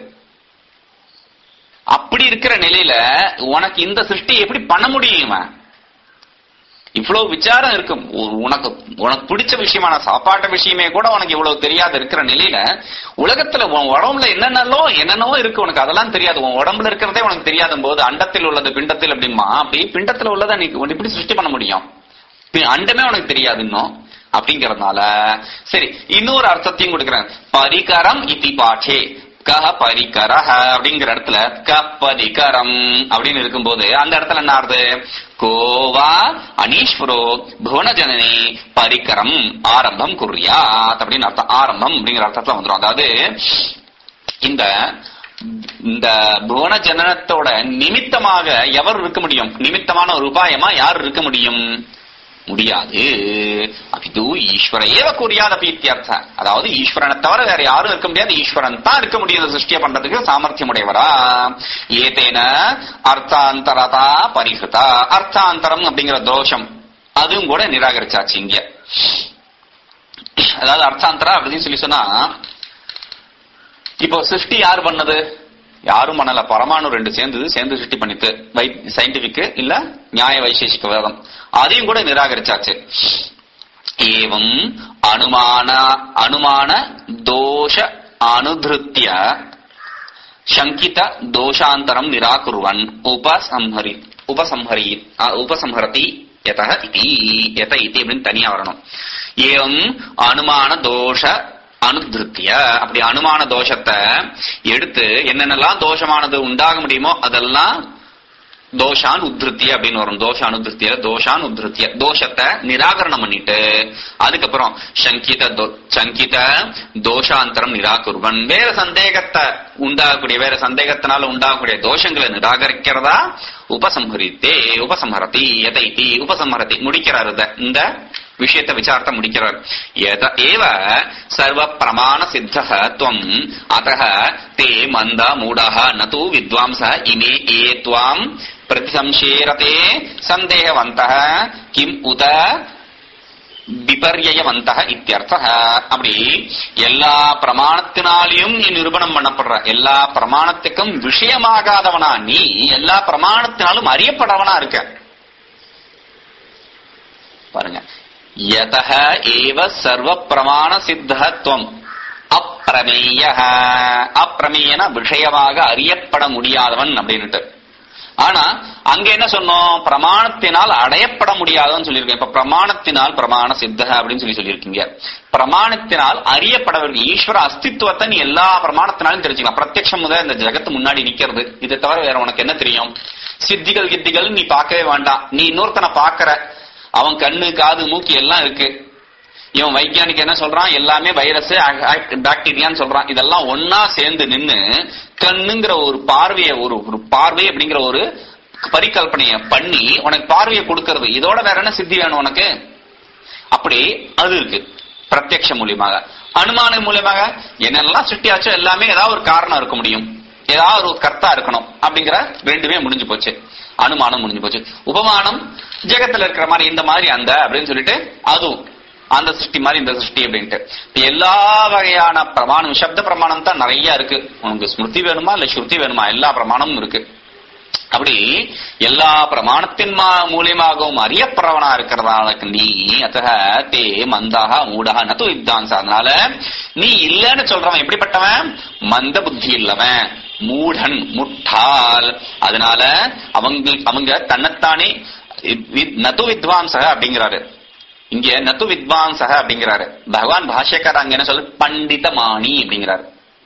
அப்படி இருக்கிற நிலையில உனக்கு இந்த சிருஷ்டி எப்படி பண்ண முடியும் இவன் இவ்வளவு விசாரம் இருக்கும் உனக்கு உனக்கு பிடிச்ச விஷயமான சாப்பாட்டு விஷயமே கூட உனக்கு இவ்வளவு தெரியாத இருக்கிற நிலையில உலகத்துல உன் உடம்புல என்னென்னலோ என்னென்னவோ இருக்கு உனக்கு அதெல்லாம் தெரியாது உன் உடம்புல இருக்கிறதே உனக்கு தெரியாத போது அண்டத்தில் உள்ளது பிண்டத்தில் அப்படிமா அப்படி பிண்டத்துல உள்ளதை நீ எப்படி சிருஷ்டி பண்ண முடியும் அண்டமே உனக்கு தெரியாது இன்னும் அப்படிங்கறதுனால சரி இன்னொரு அர்த்தத்தையும் கொடுக்கிறேன் பரிகரம் இத்தி பாட்டே கஹ பரிகரஹ அப்படிங்கிற இடத்துல க பரிகரம் அப்படின்னு இருக்கும்போது அந்த இடத்துல என்ன ஆறுது கோவா அனீஸ்வரோ புவனஜனனி பரிகரம் ஆரம்பம் குறியாத் அப்படின்னு அர்த்தம் ஆரம்பம் அப்படிங்கிற அர்த்தத்துல வந்துடும் அதாவது இந்த இந்த புவன ஜனனத்தோட நிமித்தமாக எவர் இருக்க முடியும் நிமித்தமான ஒரு உபாயமா யார் இருக்க முடியும் முடியாது அபிது ஈஸ்வர ஏவ குறியாத பீத்தியர்த்த அதாவது ஈஸ்வரனை தவிர வேற யாரும் இருக்க முடியாது ஈஸ்வரன் தான் இருக்க முடியும் சிருஷ்டியை பண்றதுக்கு சாமர்த்தியம் உடையவரா ஏதேன அர்த்தாந்தரதா பரிஹிருதா அர்த்தாந்தரம் அப்படிங்கிற தோஷம் அதுவும் கூட நிராகரிச்சாச்சு இங்க அதாவது அர்த்தாந்தரா அப்படின்னு சொல்லி சொன்னா இப்போ சிருஷ்டி யார் பண்ணது யாரும் பண்ணல பரமாணு ரெண்டு சேர்ந்தது சேர்ந்து சிருஷ்டி பண்ணித்து வை சயின்டிபிக் இல்ல நியாய வைசேஷிக வேதம் அதையும் கூட நிராகரிச்சாச்சு ஏவம் அனுமான அனுமான தோஷ அனுதிருத்திய சங்கித தோஷாந்தரம் நிராகுர்வன் உபசம்ஹரி உபசம்ஹரி அ, உபசம்ஹரதி யத இதி யத இதி அப்படின்னு தனியா வரணும் ஏவம் அனுமான தோஷ அனுதிருத்திய அப்படி அனுமான தோஷத்தை எடுத்து என்னென்னலாம் தோஷமானது உண்டாக முடியுமோ அதெல்லாம் தோஷான் உத்ருத்திய அப்படின்னு வரும் தோஷ அனுதிருத்திய தோஷான் உத்ருத்திய தோஷத்தை நிராகரணம் பண்ணிட்டு அதுக்கப்புறம் சங்கித தோ- சங்கித தோஷாந்தரம் நிராகுர்வன் வேற சந்தேகத்தை உண்டாகக்கூடிய வேற சந்தேகத்தினால உண்டாகக்கூடிய தோஷங்களை நிராகரிக்கிறதா உபசம்ஹரித்தே உபசம்ஹரதி எதைத்தி உபசம்ஹரதி முடிக்கிறார் இத. இந்த விஷயத்தை விசாரத்தை முடிக்கிறார் எத ஏவ சர்வ பிரமாண சித்த துவம் அத்த தே மந்த மூடः ந தூ வித்வாம்ச இமே ஏ துவாம் பிரதிசம்சேரதே சந்தேகவந்தः கிம் உத விபர்யவந்த இத்தியர்த்த அப்படி எல்லா பிரமாணத்தினாலையும் நீ நிரூபணம் பண்ணப்படுற எல்லா பிரமாணத்துக்கும் விஷயமாகாதவனா நீ எல்லா பிரமாணத்தினாலும் அறியப்படவனா இருக்க பாருங்க யதஹ ஏவ சர்வ பிரமாண சித்தத்துவம் அப்பிரமேய அப்பிரமேயன விஷயமாக அறியப்பட முடியாதவன் அப்படின்னுட்டு ஆனா அங்க என்ன சொன்னோம் பிரமாணத்தினால் அடையப்பட முடியாதவன் சொல்லியிருக்கேன் இப்ப பிரமாணத்தினால் பிரமாண சித்த அப்படின்னு சொல்லி சொல்லியிருக்கீங்க பிரமாணத்தினால் அறியப்படவில்லை ஈஸ்வர அஸ்தித்துவத்தை நீ எல்லா பிரமாணத்தினாலும் தெரிஞ்சுக்கலாம் பிரத்யட்சம் முதல் இந்த ஜெகத்து முன்னாடி நிக்கிறது இதை தவிர வேற உனக்கு என்ன தெரியும் சித்திகள் கித்திகள் நீ பார்க்கவே வேண்டாம் நீ இன்னொருத்தனை பாக்குற அவன் கண்ணு காது மூக்கு எல்லாம் இருக்கு இவன் வைஜானிக் என்ன சொல்றான் எல்லாமே வைரஸ் பாக்டீரியான்னு சொல்றான் இதெல்லாம் ஒன்னா சேர்ந்து நின்னு கண்ணுங்கிற ஒரு பார்வைய ஒரு ஒரு பார்வை அப்படிங்கிற ஒரு பரிகல்பனைய பண்ணி உனக்கு பார்வையை கொடுக்கறது இதோட வேற என்ன சித்தி வேணும் உனக்கு அப்படி அது இருக்கு பிரத்யக்ஷ மூலியமாக அனுமான மூலியமாக என்னெல்லாம் சிட்டியாச்சோ எல்லாமே ஏதாவது ஒரு காரணம் இருக்க முடியும் ஏதாவது ஒரு கர்த்தா இருக்கணும் அப்படிங்கிற ரெண்டுமே முடிஞ்சு போச்சு அனுமானம் முடிஞ்சு போச்சு உபமானம் ஜெகத்துல இருக்கிற மாதிரி இந்த மாதிரி அந்த அப்படின்னு சொல்லிட்டு அதுவும் அந்த சிருஷ்டி மாதிரி இந்த சிருஷ்டி அப்படின்ட்டு இப்ப எல்லா வகையான பிரமாணம் சப்த பிரமாணம் தான் நிறைய இருக்கு உனக்கு ஸ்மிருதி வேணுமா இல்ல ஸ்ருதி வேணுமா எல்லா பிரமாணமும் இருக்கு அப்படி எல்லா பிரமாணத்தின் மா- மூலியமாகவும் அறியப்படுறவனா இருக்கிறதால நீ அத்தக தே மந்தாக மூடக நது வித்வான்ஸ் அதனால நீ இல்லன்னு சொல்றவன் எப்படிப்பட்டவன் மந்த புத்தி இல்லவன் மூடன் முட்டாள் அதனால அவங்க அவங்க தன்னைத்தானே வி- நது வித்வான்சக அப்படிங்கிறாரு இங்க நத்து வித்வான்சக அப்படிங்கிறாரு பகவான் பாஷ்யக்கார அங்க என்ன சொல்லு பண்டிதமாணி அப்படிங்கிறாரு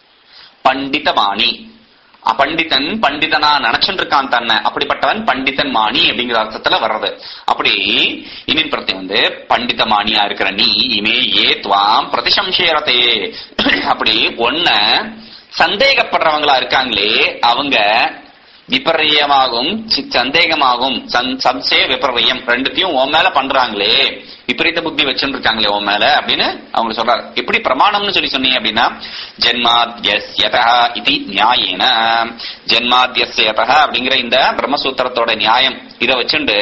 பண்டிதமாணி அ, பண்டிதன் பண்டிதனா நினைச்சுட்டு இருக்கான் தன்னை அப்படிப்பட்டவன் பண்டிதன் மாணி அப்படிங்கிற அர்த்தத்துல வர்றது அப்படி இனின் பிரத்தி வந்து பண்டிதமானியா இருக்கிற நீ இமே ஏ துவாம் பிரதிசம்சேரத்தே அப்படி ஒன்ன சந்தேகப்படுறவங்களா இருக்காங்களே அவங்க விபரியமாகும் சி- சந்தேகமாகும் சந்- சம்சய விபரீயம் ரெண்டுத்தையும் உன் மேல பண்றாங்களே விபரீத புத்தி வச்சுட்டு இருக்காங்களே உன் மேல அப்படின்னு அவங்க சொல்றாரு எப்படி பிரமாணம்னு சொல்லி சொன்னீங்க அப்படின்னா ஜென்மாத்யஸ்யதா இது நியாயேன ஜென்மாத்யஸ்யதா அப்படிங்கிற இந்த பிரம்மசூத்திரத்தோட நியாயம் இதை வச்சுண்டு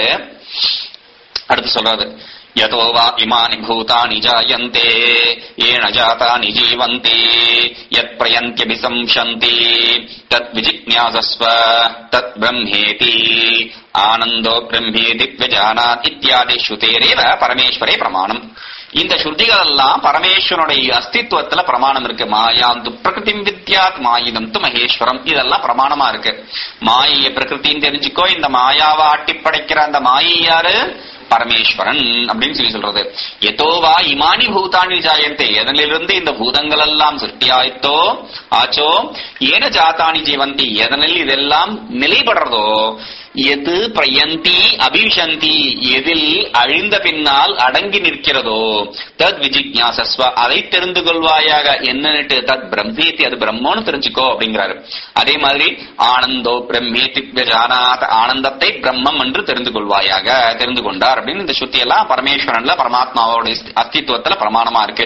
அடுத்து சொல்றாரு யதோ வா இமானி பூதானி ஜாயந்தே ஏன ஜாதானி ஜீவந்தி யத் பிரயந்தியபிசம்சந்தி தத் விஜிக்ஞாசஸ்வ தத் பிரம்மேதி ஆனந்தோ பிரம்மேதி விஜானாத் இத்தியாதி ஸ்ருதேரேவ பரமேஸ்வரே பிரமாணம் இந்த ஸ்ருதிகள் எல்லாம் பரமேஸ்வரனுடைய அஸ்தித்வத்துல பிரமாணம் இருக்கு மாயாந்து பிரகிருதி வித்யாத் மாயிதம் து மகேஸ்வரம் இதெல்லாம் பிரமாணமா இருக்கு மாயை பிரகிருத்தின்னு தெரிஞ்சுக்கோ இந்த மாயாவை ஆட்டி படைக்கிற அந்த மாயை யாரு பரமேஸ்வரன் அப்படின்னு சொல்லி சொல்றது எதோவா இமானி பூதானி ஜாயந்தே எதனிலிருந்து இந்த பூதங்கள் எல்லாம் சிருஷ்டியாயித்தோ ஆச்சோ ஏன ஜாத்தானி ஜீவந்தி எதனில் இதெல்லாம் நிலைபடுறதோ எது பிரயந்தி அபிஷந்தி எதில் அழிந்த பின்னால் அடங்கி நிற்கிறதோ தத் விஜிக்யாசஸ்வ அதை தெரிந்து கொள்வாயாக என்னன்னுட்டு தத் பிரம்மேதி அது பிரம்மோன்னு தெரிஞ்சுக்கோ அப்படிங்கிறாரு அதே மாதிரி ஆனந்தோ பிரம்மேதி ஜானாத் ஆனந்தத்தை பிரம்மம் என்று தெரிந்து கொள்வாயாக தெரிந்து கொண்டார் அப்படின்னு இந்த சுத்தி எல்லாம் பரமேஸ்வரன்ல பரமாத்மாவோட அஸ்தித்வத்துல பிரமாணமா இருக்கு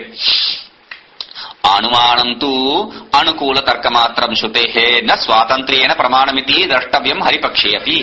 அனுமானம் தூ அனுகூல தர்க்க மாத்திரம் ஸ்ருதேஹே ந சுவாதந்திரியன பிரமாணமிதி திரஷ்டவியம் ஹரிபக்ஷே அப்பி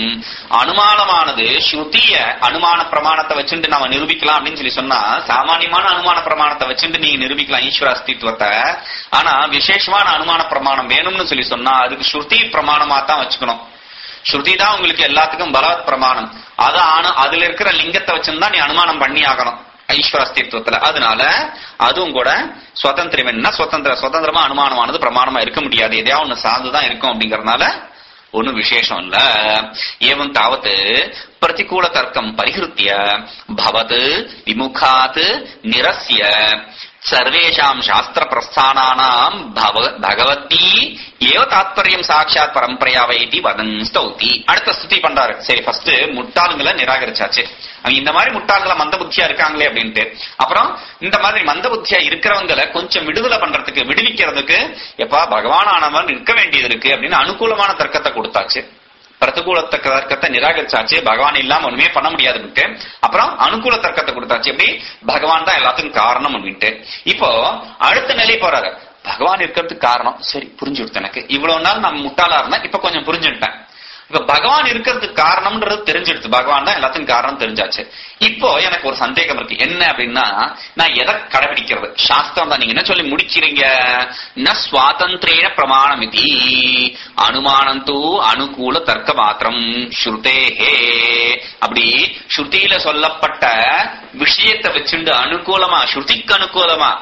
அனுமானமானது ஸ்ருதிய அனுமான பிரமாணத்தை வச்சுட்டு நாம நிரூபிக்கலாம் அப்படின்னு சொல்லி சொன்னா சாமானியமான அனுமான பிரமாணத்தை வச்சுட்டு நீங்க நிரூபிக்கலாம் ஈஸ்வர அஸ்தித்வத்தை ஆனா விசேஷமான அனுமான பிரமாணம் வேணும்னு சொல்லி சொன்னா அதுக்கு ஸ்ருதி பிரமாணமா தான் வச்சுக்கணும் ஸ்ருதி தான் உங்களுக்கு எல்லாத்துக்கும் பலவத் பிரமாணம் அது ஆன அதுல இருக்கிற லிங்கத்தை வச்சுதான் நீ அனுமானம் பண்ணி ஆகணும் ஈஸ்வர அஸ்தித்வத்துல அதனால அதுவும் கூட சுதந்திரம் என்ன சுதந்திர சுதந்திரமா அனுமானமானது பிரமாணமா இருக்க முடியாது எதையாவது ஒண்ணு சார்ந்துதான் இருக்கும் அப்படிங்கறதுனால ஒன்னும் விசேஷம் இல்ல ஏவம் தாவத் பிரதிகூல தர்க்கம் பரிஹிருத்திய பவத் விமுகாத் நிரஸ்ய சர்வேஷாம் சாஸ்திர பிரஸ்தானானாம் பவ- பகவதி ஏவ தாத்பரியம் சாட்சாத் பரம்பரையா வைத்தி வதன் ஸ்தௌதி அடுத்த ஸ்துதி பண்றாரு சரி ஃபர்ஸ்ட் முட்டாளுங்களை நிராகரிச்சாச்சு அவங்க இந்த மாதிரி முட்டாள்களை மந்த புத்தியா இருக்காங்களே அப்படின்ட்டு அப்புறம் இந்த மாதிரி மந்த புத்தியா இருக்கிறவங்களை கொஞ்சம் விடுதலை பண்றதுக்கு விடுவிக்கிறதுக்கு எப்பா பகவானானவன் இருக்க வேண்டியது இருக்கு அப்படின்னு அனுகூலமான தர்க்கத்தை கொடுத்தாச்சு பிரதிகூல தர்க்க தர்க்கத்தை நிராகரிச்சாச்சு பகவான் இல்லாம ஒண்ணுமே பண்ண முடியாதுன்ட்டு அப்புறம் அனுகூல தர்க்கத்தை கொடுத்தாச்சு எப்படி பகவான் தான் எல்லாத்துக்கும் காரணம் அப்படின்ட்டு இப்போ அடுத்த நிலை போறாரு பகவான் இருக்கிறதுக்கு காரணம் சரி புரிஞ்சு கொடுத்து எனக்கு இவ்வளவு நாள் நான் முட்டாளா இருந்தேன் இப்ப கொஞ்சம் புரிஞ்சுட்டேன் இப்ப பகவான் இருக்கிறதுக்கு காரணம்ன்றது தெரிஞ்சிடுது பகவான் தான் எல்லாத்துக்கும் காரணம் தெரிஞ்சாச்சு இப்போ எனக்கு ஒரு சந்தேகம் இருக்கு என்ன அப்படின்னா நான் எதை கடைபிடிக்கிறது சாஸ்திரம் தான் நீங்க என்ன சொல்லி முடிக்கிறீங்க ந சுவாதந்திரேன பிரமாணம் இது அனுமானம் தூ அனுகூல தர்க்க மாத்திரம் ஸ்ருதேஹே அப்படி ஸ்ருதியில சொல்லப்பட்ட விஷயத்தை வச்சுண்டு அனுகூலமா ஸ்ருதிக்கு அனுகூலமா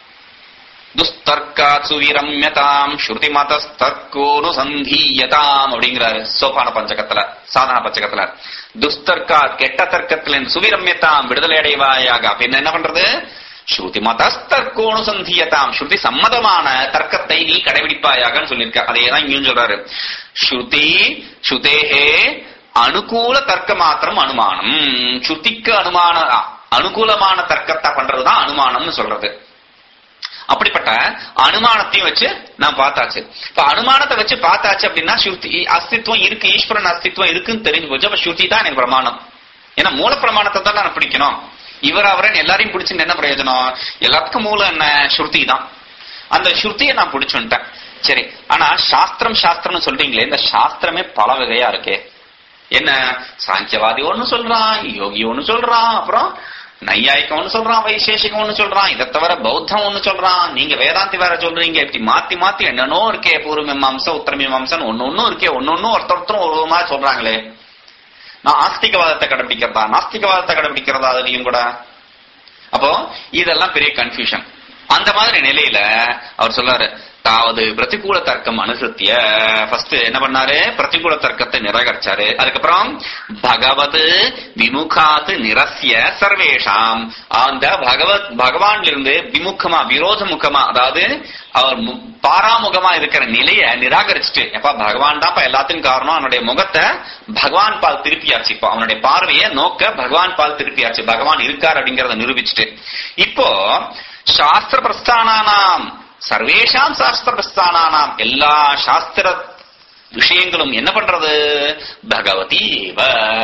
துஸ்தர்க்காத் சுவிரம்யதாம் ஸ்ருதி மதஸ்தர்க்கோனு சந்தீயதாம் அப்படிங்கிறாரு சோபான பஞ்சகத்துல சாதன பஞ்சகத்துல துஸ்தர்க்கா கெட்ட தர்க்கத்துல சுவிரம்யதாம் விடுதலை அடைவாயாக அப்ப என்ன என்ன பண்றது ஸ்ருதி மதஸ்தர்க்கோனு சந்தீயதாம் ஸ்ருதி சம்மதமான தர்க்கத்தை நீ கடைபிடிப்பாயாகன்னு சொல்லியிருக்க அதே தான் இங்கேயும் சொல்றாரு ஸ்ருதி ஸ்ருதேஹே அனுகூல தர்க்க மாத்திரம் அனுமானம் ஸ்ருதிக்கு அனுமான அனுகூலமான தர்க்கத்தை பண்றதுதான் அனுமானம்னு சொல்றது அப்படிப்பட்ட அனுமானத்தையும் வச்சு நான் பார்த்தாச்சு இப்ப அனுமானத்தை வச்சு பார்த்தாச்சு அப்படின்னா ஸ்ருதி அஸ்தித்வம் இருக்கு ஈஸ்வரன் அஸ்தித்வம் இருக்குன்னு தெரிஞ்சு போச்சு அப்ப ஸ்ருதி தான் எனக்கு பிரமாணம் ஏன்னா மூல பிரமாணத்தை தான் நான் பிடிக்கணும் இவர் அவரன் எல்லாரையும் பிடிச்சுட்டு என்ன பிரயோஜனம் எல்லாத்துக்கும் மூலம் என்ன ஸ்ருதி தான் அந்த ஸ்ருதியை நான் பிடிச்சுட்டேன் சரி ஆனா சாஸ்திரம் சாஸ்திரம்னு சொல்றீங்களே இந்த சாஸ்திரமே பல வகையா இருக்கே என்ன சாங்கியவாதி ஒண்ணு சொல்றான் யோகி ஒண்ணு சொல்றான் அப்புறம் நையாயிக்கம் ஒண்ணு சொல்றான் வைசேஷிகம் ஒண்ணு சொல்றான் இதை தவிர பௌத்தம் ஒண்ணு சொல்றான் நீங்க வேதாந்தி வேற சொல்றீங்க இப்படி மாத்தி மாத்தி என்னென்னோ இருக்கே பூர்வ மீமாம்சம் உத்தர மீமாம்சம் ஒன்னு ஒன்னும் இருக்கே ஒன்னு ஒன்னும் ஒருத்தர் ஒருத்தரும் ஒரு மாதிரி சொல்றாங்களே நான் ஆஸ்திகவாதத்தை கடைபிடிக்கிறதா நாஸ்திகவாதத்தை கடைபிடிக்கிறதா அதுலயும் கூட அப்போ இதெல்லாம் பெரிய கன்ஃபியூஷன் அந்த மாதிரி நிலையில அவர் சொல்றாரு தாவது பிரதிகூல தர்க்கம் அனுசத்திய ஃபர்ஸ்ட் என்ன பண்ணாரு பிரதிகூல தர்க்கத்தை நிராகரிச்சாரு அதுக்கப்புறம் பகவத் விமுகாத் நிரஸ்ய சர்வேஷாம் அந்த பகவத் பகவான்ல இருந்து விமுகமா விரோத முகமா அதாவது அவர் மு- பாராமுகமா இருக்கிற நிலைய நிராகரிச்சுட்டு எப்ப பகவான் தான் எல்லாத்துக்கும் காரணம் அவனுடைய முகத்தை பகவான் பால் திருப்பியாச்சு இப்போ அவனுடைய பார்வையை நோக்க பகவான் பால் திருப்பியாச்சு பகவான் இருக்கார் அப்படிங்கறத நிரூபிச்சுட்டு இப்போ சாஸ்திர பிரஸ்தானானாம் சர்வேஷாம் சாஸ்திர பிரஸ்தானானாம் எல்லா சாஸ்திர விஷயங்களும் என்ன பண்றது பகவதி ஏவ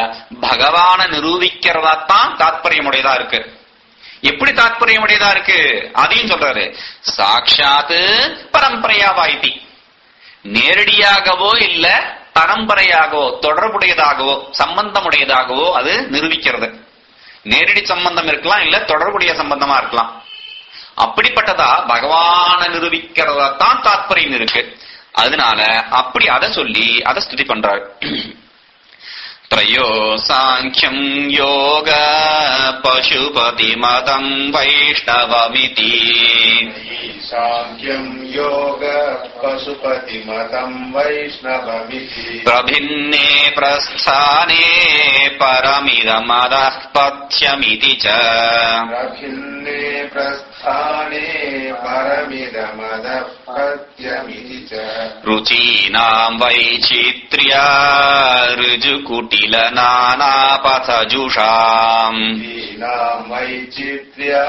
பகவான நிரூபிக்கிறதாத்தான் தாத்பரியமுடையதா இருக்கு எப்படி தாத்பரியமுடையதா இருக்கு அதையும் சொல்றாரு சாட்சாத்து பரம்பரையா வாய்த்தி நேரடியாகவோ இல்ல பரம்பரையாகவோ தொடர்புடையதாகவோ சம்பந்தமுடையதாகவோ அது நிரூபிக்கிறது நேரடி சம்பந்தம் இருக்கலாம் இல்ல தொடர்புடைய சம்பந்தமா இருக்கலாம் அப்படிப்பட்டதா பகவான நிரூபிக்கிறதா தான் தாத்பரியம் இருக்கு அதனால அப்படி அதை சொல்லி அதை ஸ்துதி பண்றாரு त्रयो साङ्ख्यम् योग पशुपतिमतम् वैष्णवमिति साङ्ख्यम् योग पशुपतिमतम् वैष्णवमिति प्रभिन्ने प्रस्थाने परमिदमदः पथ्यमिति च प्रभिन्ने प्रस्थाने परमिदमदः पत्यमिति च रुचीनाम् वैचित्र्या ऋजुकुटिल नानापथजुषाम् दीनाम् वैचित्र्या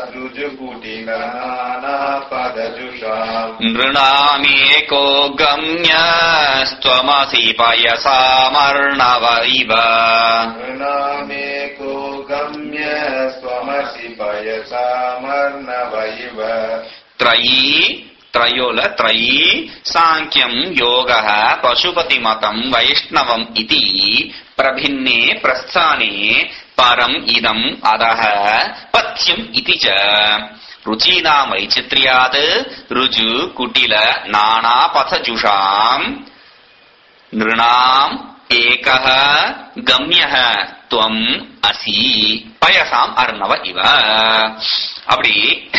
ऋजुकुटिनानापदजुषाम् नृणामेको गम्यस्त्वमसि पयसामर्णव इव नृणामेको गम्य स्वमसि पयसामर्णवैव त्रयी त्रयोल त्रयी साङ्ख्यम् योगः पशुपतिमतम् वैष्णवम् इति प्रभिन्ने प्रस्थाने परम् इदम् अधः पथ्यम् इति च रुचीनाम् वैचित्र्यात् ऋजु कुटिल नानापथजुषाम् नृणाम् एकः गम्यः त्वम् असि पयसाम् अर्णव इव அப்படி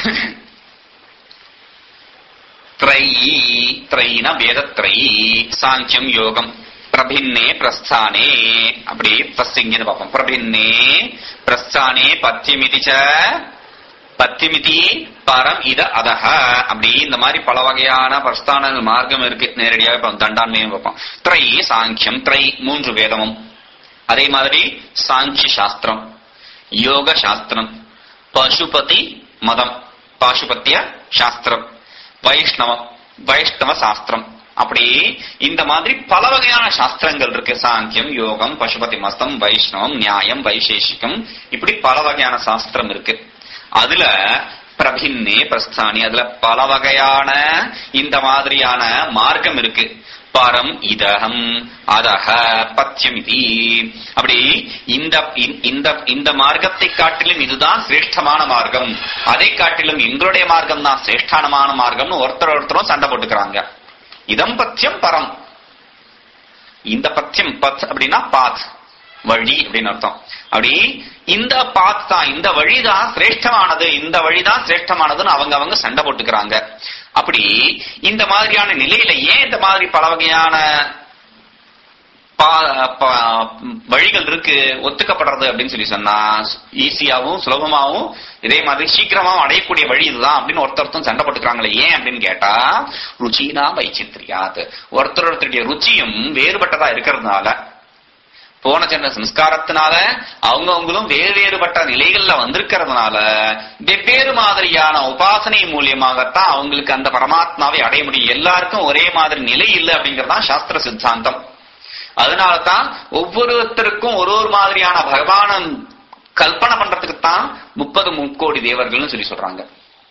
த்ரையி த்ரையின வேதத்ரையி சாங்கியம் யோகம் பிரபின்னே பிரஸ்தானே அப்படி ஃபர்ஸ்ட் இங்க பார்ப்போம் பிரபின்னே பிரஸ்தானே பத்தியமிதி ச பத்தியமிதி பரம் இத அதஹ அப்படி இந்த மாதிரி பல வகையான பிரஸ்தான மார்க்கம் இருக்கு நேரடியாக இப்போ தண்டான்மையும் பார்ப்போம் த்ரை சாங்கியம் த்ரை மூன்று வேதமும் அதே மாதிரி சாங்கிய சாஸ்திரம் யோக சாஸ்திரம் பசுபதி மதம் பாசுபத்திய சாஸ்திரம் வைஷ்ணவம் வைஷ்ணவ சாஸ்திரம் அப்படி இந்த மாதிரி பல வகையான சாஸ்திரங்கள் இருக்கு சாங்கியம் யோகம் பசுபதி மஸ்தம் வைஷ்ணவம் நியாயம் வைசேஷிகம் இப்படி பல வகையான சாஸ்திரம் இருக்கு அதுல பிரபின்னே பிரஸ்தானி அதுல பல வகையான இந்த மாதிரியான மார்க்கம் இருக்கு பரம் இதகம் அதக பத்தியமிதி அப்படி இந்த இந்த இந்த மார்க்கத்தை காட்டிலும் இதுதான் சிரேஷ்டமான மார்க்கம் அதை காட்டிலும் எங்களுடைய மார்க்கம் தான் சிரேஷ்டானமான மார்க்கம்னு ஒருத்தர் ஒருத்தரும் சண்டை போட்டுக்கிறாங்க இதம் பத்தியம் பரம் இந்த பத்தியம் பத் அப்படின்னா பாத் வழி அப்படின்னு அர்த்தம் அப்படி இந்த பாத் தான் இந்த வழிதான் சிரேஷ்டமானது இந்த வழிதான் சிரேஷ்டமானதுன்னு அவங்க அவங்க சண்டை போட்டுக்கிறாங்க அப்படி இந்த மாதிரியான நிலையில ஏன் இந்த மாதிரி பல வகையான பா- பா- வழிகள் இருக்கு ஒத்துக்கப்படுறது அப்படின்னு சொல்லி சொன்னா ஈஸியாவும் சுலபமாவும் இதே மாதிரி சீக்கிரமாவும் அடையக்கூடிய வழி இதுதான் அப்படின்னு ஒருத்தர் ஒருத்தர் சண்டை போட்டுக்கிறாங்களே ஏன் அப்படின்னு கேட்டா ருச்சினா வைச்சித்ரியாத் ஒருத்தர் ஒருத்தருடைய ருச்சியும் வேறுபட்டதா இருக்கிறதுனால போன ஜென்ம சம்ஸ்காரத்தினால அவங்கவங்களும் வேறு வேறுபட்ட நிலைகள்ல வந்திருக்கிறதுனால வெவ்வேறு மாதிரியான உபாசனை மூலியமாகத்தான் அவங்களுக்கு அந்த பரமாத்மாவை அடைய முடியும் எல்லாருக்கும் ஒரே மாதிரி நிலை இல்லை அப்படிங்கறதுதான் சாஸ்திர சித்தாந்தம் அதனாலதான் ஒவ்வொருத்தருக்கும் ஒரு ஒரு மாதிரியான பகவான கல்பனை பண்றதுக்கு தான் முப்பது முக்கோடி தேவர்கள்னு சொல்லி சொல்றாங்க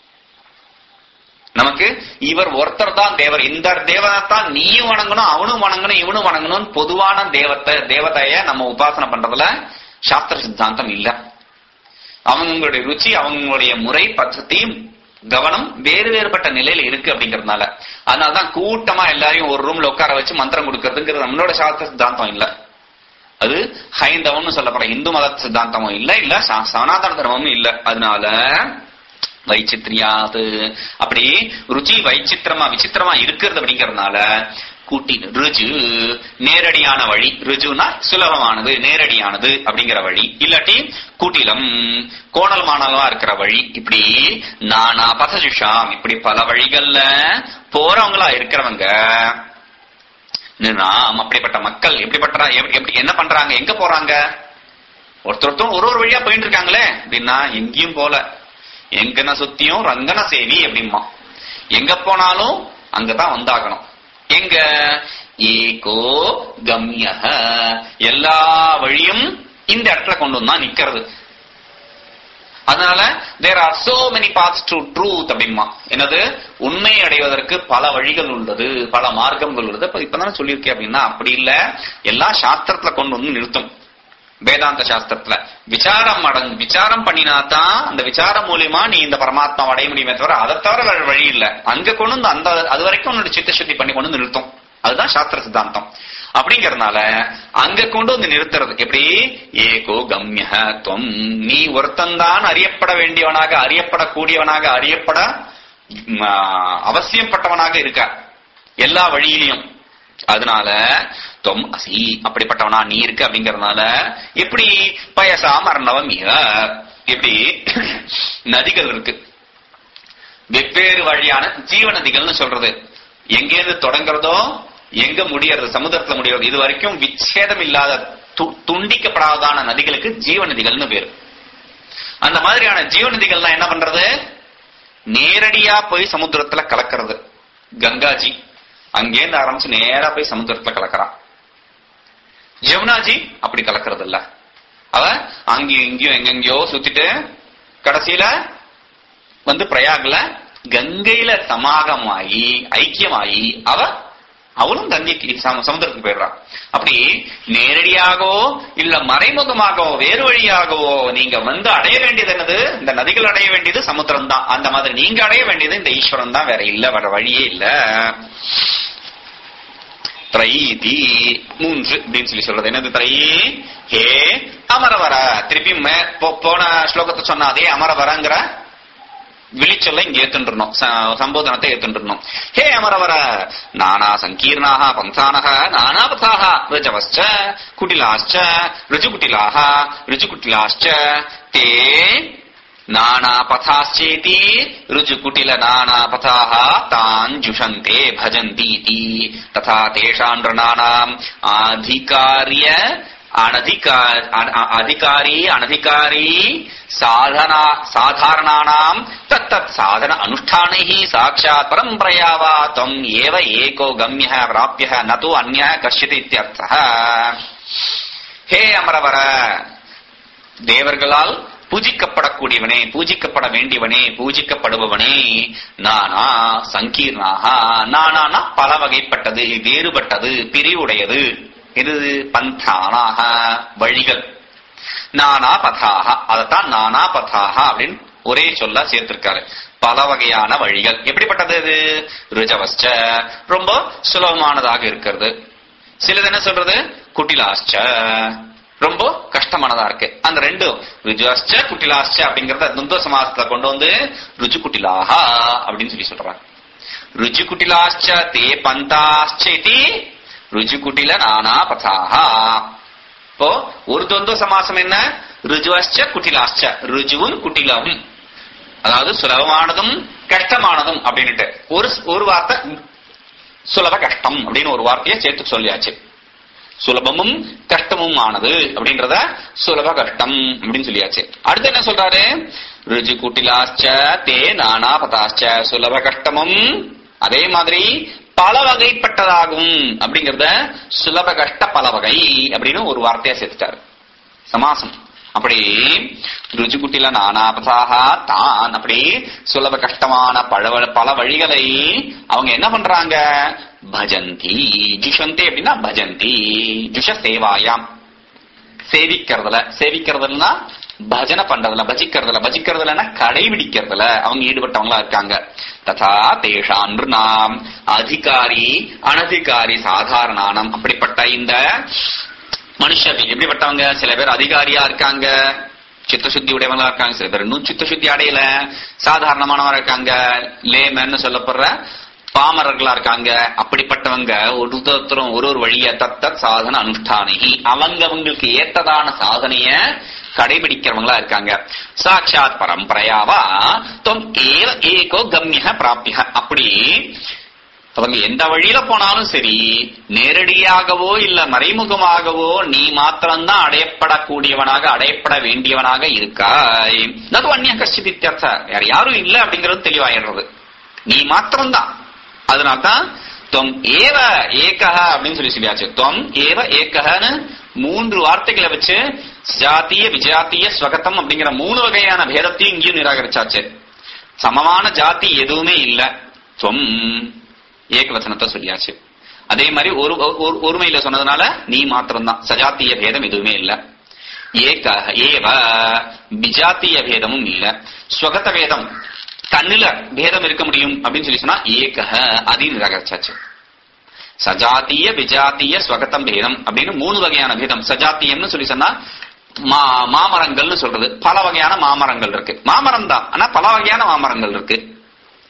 நமக்கு இவர் ஒருத்தர் தான் தேவர் இந்த தேவனை தான் நீயும் வணங்கணும் அவனும் வணங்கணும் இவனும் வணங்கணும் பொதுவான தேவத்தை தேவதைய நம்ம உபாசனை பண்றதுல சாஸ்திர சித்தாந்தம் இல்ல அவங்களுடைய ருச்சி அவங்களுடைய முறை பద్ధதி கவனம் வேறு வேறுபட்ட நிலையில இருக்கு அப்படிங்கறதுனால அதனாலதான் கூட்டமா எல்லாரையும் ஒரு ரூம்ல உட்கார வச்சு மந்திரம் கொடுக்கறதுங்கிறது நம்மளோட சாஸ்திர சித்தாந்தம் இல்ல அது ஹைந்தவம்னு சொல்லப்படுற இந்து மத சித்தாந்தமும் இல்ல இல்ல சா- சனாதன தர்மமும் இல்ல அதனால வைச்சித்ரியாது அப்படி ருச்சி வைச்சித்திரமா விசித்திரமா இருக்கிறது அப்படிங்கறதுனால கூட்டி ருஜு நேரடியான வழி ருஜுனா சுலபமானது நேரடியானது அப்படிங்கிற வழி இல்லாட்டி கூட்டிலம் கோணல் மாணலமா இருக்கிற வழி இப்படி நானா பசஜுஷாம் இப்படி பல வழிகள்ல போறவங்களா இருக்கிறவங்க நாம் அப்படிப்பட்ட மக்கள் எப்படிப்பட்ட எப்படி எப்படி- என்ன பண்றாங்க எங்க போறாங்க ஒருத்தர் ஒருத்தரும் ஒரு ஒரு வழியா போயிட்டு இருக்காங்களே அப்படின்னா எங்கேயும் போல எங்கன சுத்தியும் ரங்கன சேவி அப்படிமா எங்க போனாலும் அங்கதான் வந்தாகணும் எங்க ஏகோ கம்ய எல்லா வழியும் இந்த இடத்துல கொண்டு வந்தா நிக்கிறது அதனால there are so many paths to truth அப்படிமா என்னது உண்மை அடைவதற்கு பல வழிகள் உள்ளது பல மார்க்கங்கள் உள்ளது இப்ப இப்பதானே சொல்லியிருக்கேன் அப்படின்னா அப்படி இல்ல எல்லா சாஸ்திரத்துல கொண்டு வந்து நிறுத்தும் வேதாந்த சாஸ்திரத்துல விசாரம் அடங்கு விசாரம் பண்ணினாதான் அந்த விசாரம் மூலியமா நீ இந்த பரமாத்மா அடைய முடியுமே தவிர அதை தவிர வேற வழி இல்ல அங்க கொண்டு வந்து அந்த அது வரைக்கும் உன்னோட சித்த சுத்தி பண்ணி கொண்டு வந்து நிறுத்தும் அதுதான் சாஸ்திர சித்தாந்தம் அப்படிங்கறதுனால அங்க கொண்டு வந்து நிறுத்துறது எப்படி ஏகோ கம்ய துவம் நீ ஒருத்தந்தான் அறியப்பட வேண்டியவனாக அறியப்படக்கூடியவனாக அறியப்பட ம், ஆ, அவசியப்பட்டவனாக இருக்க எல்லா வழியிலையும் அதனால தொம் அசி அப்படிப்பட்டவனா நீ இருக்க அப்படிங்கறதுனால எப்படி பயசா மரணவம் மிக எப்படி நதிகள் இருக்கு வெவ்வேறு வழியான ஜீவ நதிகள்னு சொல்றது எங்கேருந்து தொடங்குறதோ எங்க முடியறது சமுத்திரத்துல முடியறது இது வரைக்கும் விச்சேதம் இல்லாத து- துண்டிக்கப்படாததான நதிகளுக்கு ஜீவ நதிகள்னு பேரு அந்த மாதிரியான ஜீவ நதிகள்லாம் என்ன பண்றது நேரடியா போய் சமுத்திரத்துல கலக்கிறது கங்காஜி அங்கேருந்து ஆரம்பிச்சு நேரா போய் சமுத்திரத்துல கலக்கறான் ஜமுனாஜி அப்படி கலக்கிறது இல்ல அவ அங்கேயும் இங்கேயும் எங்கெங்கயோ சுத்திட்டு கடைசியில வந்து பிரயாக்ல கங்கையில சமாகமாயி ஐக்கியமாயி அவ அவளும் கங்கைக்கு சம- சமுத்திரத்துக்கு போயிடுறான் அப்படி நேரடியாகவோ இல்ல மறைமுகமாகவோ வேறு வழியாகவோ நீங்க வந்து அடைய வேண்டியது என்னது இந்த நதிகள் அடைய வேண்டியது சமுத்திரம் தான் அந்த மாதிரி நீங்க அடைய வேண்டியது இந்த ஈஸ்வரன் தான் வேற இல்ல வேற வழியே இல்ல திரைதி மூன்று அப்படின்னு சொல்லி சொல்றது என்னது திரை ஹே அமரவர திருப்பி மே- போ- போன ஸ்லோகத்தை சொன்ன அதே அமரவரங்கிற விழிச்சொல்ல இங்க ஏத்துன்றணும் சம்போதனத்தை ஏத்துன்றணும் ஹே அமரவர நானா சங்கீர்ணாக பந்தானக நானாபதாக ரிஜவஸ்ச குட்டிலாश्च ரிஜுகுட்டிலாக ரிஜுகுட்டிலாश्च தே नानापथाश्चेति ऋजुकुटिल नानापथाः तान् जुषन्ते भजन्तीति तथा तेषां नृणानाम् आधिकार्य अनधिकार अ- अ- अधिकारी अनधिकारी साधना साधारणानाम् तत्तत् साधन अनुष्ठानैः साक्षात् परम्परया वा त्वम् एव एको गम्यः प्राप्यः न तु अन्यः कश्चित् इत्यर्थः हे अमरवर தேவர்களால் பூஜிக்கப்படக்கூடியவனே பூஜிக்கப்பட வேண்டியவனே பூஜிக்கப்படுபவனே நானா சங்கீர்ணாக நானானா பல வகைப்பட்டது வேறுபட்டது பிரிவுடையது இது பந்தானாக வழிகள் நானா பதாக அதத்தான் நானா பதாக அப்படின்னு ஒரே சொல்ல சேர்த்திருக்காரு பல வகையான வழிகள் எப்படிப்பட்டது இது ருஜவஸ்ச ரொம்ப சுலபமானதாக இருக்கிறது சிலது என்ன சொல்றது குட்டிலாஸ்ச ரொம்ப கஷ்டமானதா இருக்கு அந்த ரெண்டும் ருஜுவாஸ்ச குட்டிலாஸ்ச அப்படிங்கறத துந்த சமாசத்துல கொண்டு வந்து ருஜு குட்டிலாஹா அப்படின்னு சொல்லி சொல்றாங்க ருஜு குட்டிலாஸ்ச தே பந்தாஸ்ச இதி ருஜு குட்டில நானா பதாஹா இப்போ ஒரு துவந்த சமாசம் என்ன ருஜுவஸ்ச குட்டிலாஸ்ச ருஜுவும் குட்டிலவும் அதாவது சுலபமானதும் கஷ்டமானதும் அப்படின்னுட்டு ஒரு ஒரு வார்த்தை சுலப கஷ்டம் அப்படின்னு ஒரு வார்த்தையை சேர்த்து சொல்லியாச்சு சுலபமும் கஷ்டமும் ஆனது அப்படின்றத சுலப கஷ்டம் அப்படின்னு சொல்லியாச்சு அடுத்து என்ன சொல்றாரு ருஜு குட்டிலாச்ச தே நானா பதாச்ச சுலப கஷ்டமும் அதே மாதிரி பல வகைப்பட்டதாகும் அப்படிங்கறத சுலப கஷ்ட பல வகை அப்படின்னு ஒரு வார்த்தையா சேர்த்துட்டாரு சமாசம் அப்படி ருஜுகுட்டில நானாபதாக தான் அப்படி சுலப கஷ்டமான பல பல வழிகளை அவங்க என்ன பண்றாங்க பஜந்தி ஜுஷந்தி அப்படின்னா பஜந்தி ஜுஷ சேவாயாம் சேவிக்கிறதுல சேவிக்கிறதுலனா பஜனை பண்றதுல பஜிக்கிறதுல பஜிக்கிறதுலன்னா கடைபிடிக்கிறதுல அவங்க ஈடுபட்டவங்களா இருக்காங்க ததா தேஷான் நாம் அதிகாரி அனதிகாரி சாதாரணானம் அப்படிப்பட்ட இந்த மனுஷர்கள் எப்படிப்பட்டவங்க சில பேர் அதிகாரியா இருக்காங்க சித்தசுத்தி உடையவங்களா இருக்காங்க சில பேர் இன்னும் சித்தசுத்தி அடையல சாதாரணமானவங்க இருக்காங்க லேமன்னு சொல்லப்படுற பாமரர்களா இருக்காங்க அப்படிப்பட்டவங்க ஒருத்தரும் ஒரு ஒரு வழிய தத்த சாதன அனுஷ்டானி அவங்க அவங்களுக்கு ஏத்ததான சாதனைய கடைபிடிக்கிறவங்களா இருக்காங்க சாட்சாத் பரம்பரையாவா தொம் ஏவ ஏகோ கம்ய பிராபிய அப்படி அவங்க எந்த வழியில போனாலும் சரி நேரடியாகவோ இல்ல மறைமுகமாகவோ நீ மாத்திரம்தான் அடையப்படக்கூடியவனாக அடையப்பட வேண்டியவனாக இருக்காய் நது அந்நிய கஷ்டித்தியர்த்த வேற யாரும் இல்ல அப்படிங்கிறது தெளிவாயிடுறது நீ மாத்திரம்தான் அதனால்தான் தொம் ஏவ ஏகஹ அப்படின்னு சொல்லி சொல்லியாச்சு தொம் ஏவ ஏகஹன்னு மூன்று வார்த்தைகளை வச்சு ஜாத்திய விஜாத்திய ஸ்வகத்தம் அப்படிங்கிற மூணு வகையான பேதத்தையும் இங்கேயும் நிராகரிச்சாச்சு சமமான ஜாதி எதுவுமே இல்ல தொம் ஏகவசனத்தை சொல்லியாச்சு அதே மாதிரி ஒரு ஒரு- ஒருமையில சொன்னதுனால நீ மாத்திரம்தான் சஜாத்திய பேதம் எதுவுமே இல்ல ஏக ஏவ விஜாத்திய பேதமும் இல்ல ஸ்வகத பேதம் தன்னில பேதம் இருக்க முடியும் அப்படின்னு சொல்லி சொன்னா ஏகஹ அதையும் நிராகரிச்சாச்சு சஜாத்திய விஜாத்திய ஸ்வகதம் பேதம் அப்படின்னு மூணு வகையான பேதம் சஜாத்தியம்னு சொல்லி சொன்னா மா மாமரங்கள்னு சொல்றது பல வகையான மாமரங்கள் இருக்கு மாமரம் தான் ஆனா பல வகையான மாமரங்கள் இருக்கு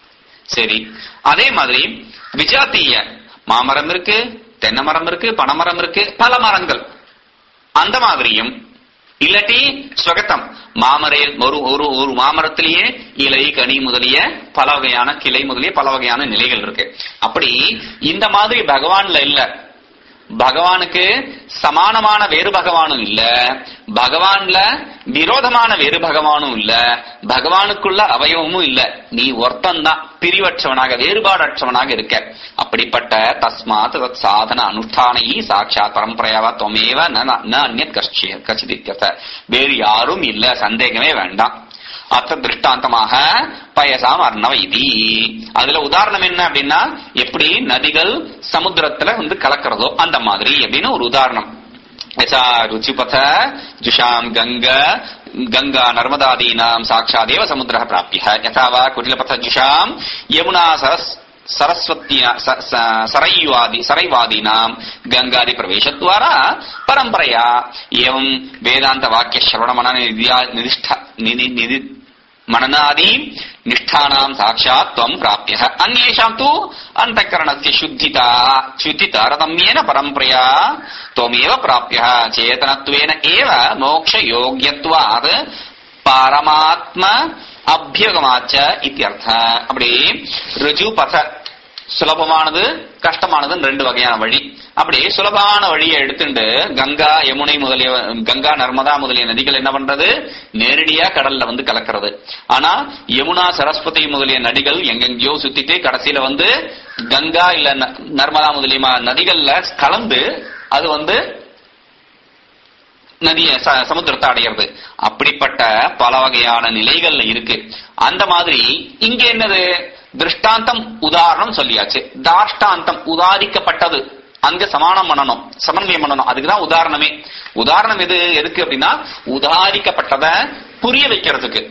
சரி அதே மாதிரி விஜாத்தீய மாமரம் இருக்கு தென்னை மரம் இருக்கு பனைமரம் இருக்கு பல மரங்கள் அந்த மாதிரியும் இல்லாட்டி ஸ்வகத்தம் மாமரே ஒரு ஒரு ஒரு மாமரத்திலேயே இலை கனி முதலிய பல வகையான கிளை முதலிய பல வகையான நிலைகள் இருக்கு அப்படி இந்த மாதிரி பகவான்ல இல்ல பகவானுக்கு சமானமான வேறு பகவானும் இல்ல பகவான்ல விரோதமான வேறு பகவானும் இல்ல பகவானுக்குள்ள அவயவமும் இல்ல நீ ஒருத்தன்தான் பிரிவற்றவனாக வேறுபாடற்றவனாக இருக்க அப்படிப்பட்ட தஸ்மாத் தத் சாதன அனுஷ்டானை சாட்சாத் பரம்பரையாவா தொமேவ ந ந அந்நியத் கஷ்டிய கச்சிதித்யர்த்த வேறு யாரும் இல்ல சந்தேகமே வேண்டாம் அத்த திருஷ்டாந்தமாக பயசாம் அர்ணவ இதி அதுல உதாரணம் என்ன அப்படின்னா எப்படி நதிகள் சமுத்திரத்துல வந்து கலக்கிறதோ அந்த மாதிரி அப்படின்னு ஒரு உதாரணம் யசா ருச்சிபத ஜுஷாம் கங்க கங்கா நர்மதாதீனாம் சாட்சாதேவ சமுத்திர பிராபிய யதா வா குட்டிலபத ஜுஷாம் யமுனா சரஸ் सरस्वत्या स- स- सरैवादि सरैवादीनाम् गङ्गादि प्रवेशद्वारा परम्परया एवं वेदान्त वाक्य श्रवण मनन निधिष्ठा निधि निधि मननादि निष्ठानाम् साक्षात् त्वम् प्राप्यः अन्येषाम् तु अन्तःकरणस्य शुद्धिता शुद्धितारतम्येन परम्परया त्वमेव प्राप्यः चेतनत्वेन एव मोक्षयोग्यत्वात् பரமாத்ம அபியகமாச்ச இத்தியர்த்த அப்படி ருஜு பத சுலபமானது கஷ்டமானதுன்னு ரெண்டு வகையான வழி அப்படி சுலபமான வழியை எடுத்துட்டு கங்கா யமுனை முதலிய கங்கா நர்மதா முதலிய நதிகள் என்ன பண்றது நேரடியா கடல்ல வந்து கலக்கிறது ஆனா யமுனா சரஸ்வதி முதலிய நதிகள் எங்கெங்கயோ சுத்திட்டு கடைசியில வந்து கங்கா இல்ல ந- நர்மதா முதலிய ம- நதிகள்ல கலந்து அது வந்து நதிய ச- சமுத்திரத்தை அடையிறது அப்படிப்பட்ட பல வகையான நிலைகள்ல இருக்கு அந்த மாதிரி இங்க என்னது திருஷ்டாந்தம் உதாரணம் சொல்லியாச்சு தாஷ்டாந்தம் உதாரிக்கப்பட்டது அங்க சமானம் பண்ணணும் சமன்வயம் பண்ணணும் அதுக்குதான் உதாரணமே உதாரணம் எது எதுக்கு அப்படின்னா உதாரிக்கப்பட்டத புரிய வைக்கிறதுக்கு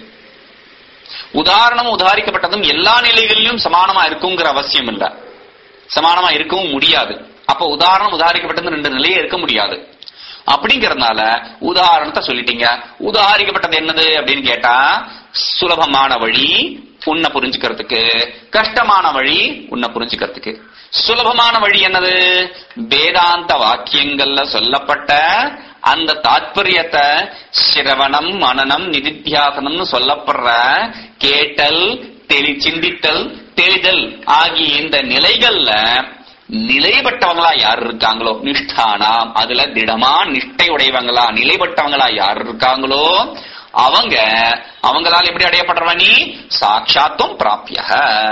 உதாரணம் உதாரிக்கப்பட்டதும் எல்லா நிலைகளிலும் சமானமா இருக்குங்கிற அவசியம் இல்ல சமானமா இருக்கவும் முடியாது அப்ப உதாரணம் உதாரிக்கப்பட்டது ரெண்டு நிலையே இருக்க முடியாது அப்படிங்கறதுனால உதாரணத்தை சொல்லிட்டீங்க உதாரிக்கப்பட்டது என்னது அப்படின்னு கேட்டா சுலபமான வழி உன்னை புரிஞ்சுக்கிறதுக்கு கஷ்டமான வழி உன்னை புரிஞ்சுக்கிறதுக்கு சுலபமான வழி என்னது வேதாந்த வாக்கியங்கள்ல சொல்லப்பட்ட அந்த தாத்பரியத்தை சிரவணம் மனனம் நிதித்தியாசனம்னு சொல்லப்படுற கேட்டல் தெளி சிந்தித்தல் தெளிதல் ஆகிய இந்த நிலைகள்ல நிலைப்பட்டவங்களா யார் இருக்காங்களோ நிஷ்டானாம் அதுல திடமா நிஷ்டை உடையவங்களா நிலைப்பட்டவங்களா யார் இருக்காங்களோ அவங்க அவங்களால் எப்படி அடையப்படுறவ நீ சாட்சாத்தும் பிராபிய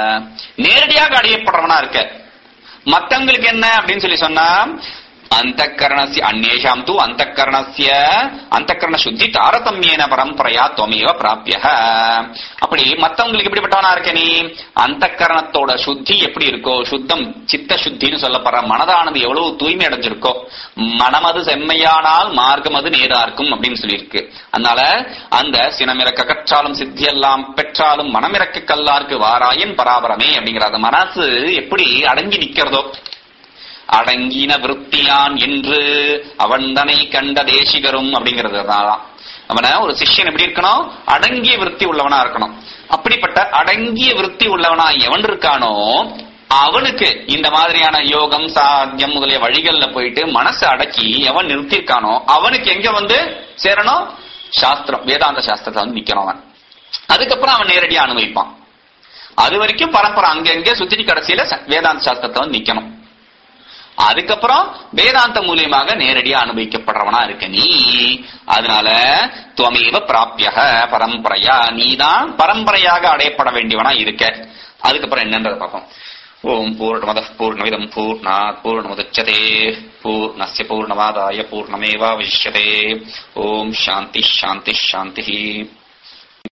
நேரடியாக அடையப்படுறவனா இருக்க மத்தவங்களுக்கு என்ன அப்படின்னு சொல்லி சொன்னா அந்தக்கரணசிய அந்நேஷாம் தூ அந்தக்கரணசிய அந்தக்கரண சுத்தி தாரதமியன பரம்பரையா துவமேவ பிராபிய அப்படி மத்தவங்களுக்கு எப்படிப்பட்டவனா இருக்க நீ அந்தக்கரணத்தோட சுத்தி எப்படி இருக்கோ சுத்தம் சித்த சுத்தின்னு சொல்லப்படுற மனதானது எவ்வளவு தூய்மை அடைஞ்சிருக்கோ மனமது செம்மையானால் மார்க்கம் அது நேரா இருக்கும் அப்படின்னு சொல்லியிருக்கு அதனால அந்த சினமிறக்க கற்றாலும் சித்தியெல்லாம் பெற்றாலும் மனமிறக்க கல்லார்க்கு வாராயன் பராபரமே அப்படிங்கிற அந்த மனசு எப்படி அடங்கி நிக்கிறதோ அடங்கின விருத்தியான் என்று அவன்தனை கண்ட தேசிகரும் அப்படிங்கறதுனாலாம் அவன ஒரு சிஷ்யன் எப்படி இருக்கணும் அடங்கிய விருத்தி உள்ளவனா இருக்கணும் அப்படிப்பட்ட அடங்கிய விருத்தி உள்ளவனா எவன் இருக்கானோ அவனுக்கு இந்த மாதிரியான யோகம் சாத்தியம் முதலிய வழிகள்ல போயிட்டு மனசு அடக்கி எவன் நிறுத்திருக்கானோ அவனுக்கு எங்க வந்து சேரணும் சாஸ்திரம் வேதாந்த சாஸ்திரத்தை வந்து நிக்கணும் அவன் அதுக்கப்புறம் அவன் நேரடியா அனுபவிப்பான் அது வரைக்கும் பரம்பரை அங்கங்க சுத்தி கடைசியில ச- வேதாந்த சாஸ்திரத்தை வந்து நிக்கணும் அதுக்கப்புறம் வேதாந்த மூலியமாக நேரடியா அனுபவிக்கப்படுறவனா இருக்க நீ அதனால துவமேவ பிராபிய பரம்பரையா நீதான் பரம்பரையாக அடையப்பட வேண்டியவனா இருக்க அதுக்கப்புறம் என்னன்றத பார்ப்போம் ஓம் பூர்ணமத பூர்ணமிதம் பூர்ணாத் பூர்ணமுதச்சதே பூர்ணஸ்ய பூர்ணமாதாய பூர்ணமேவாவசிஷ்யதே ஓம் சாந்தி சாந்தி சாந்தி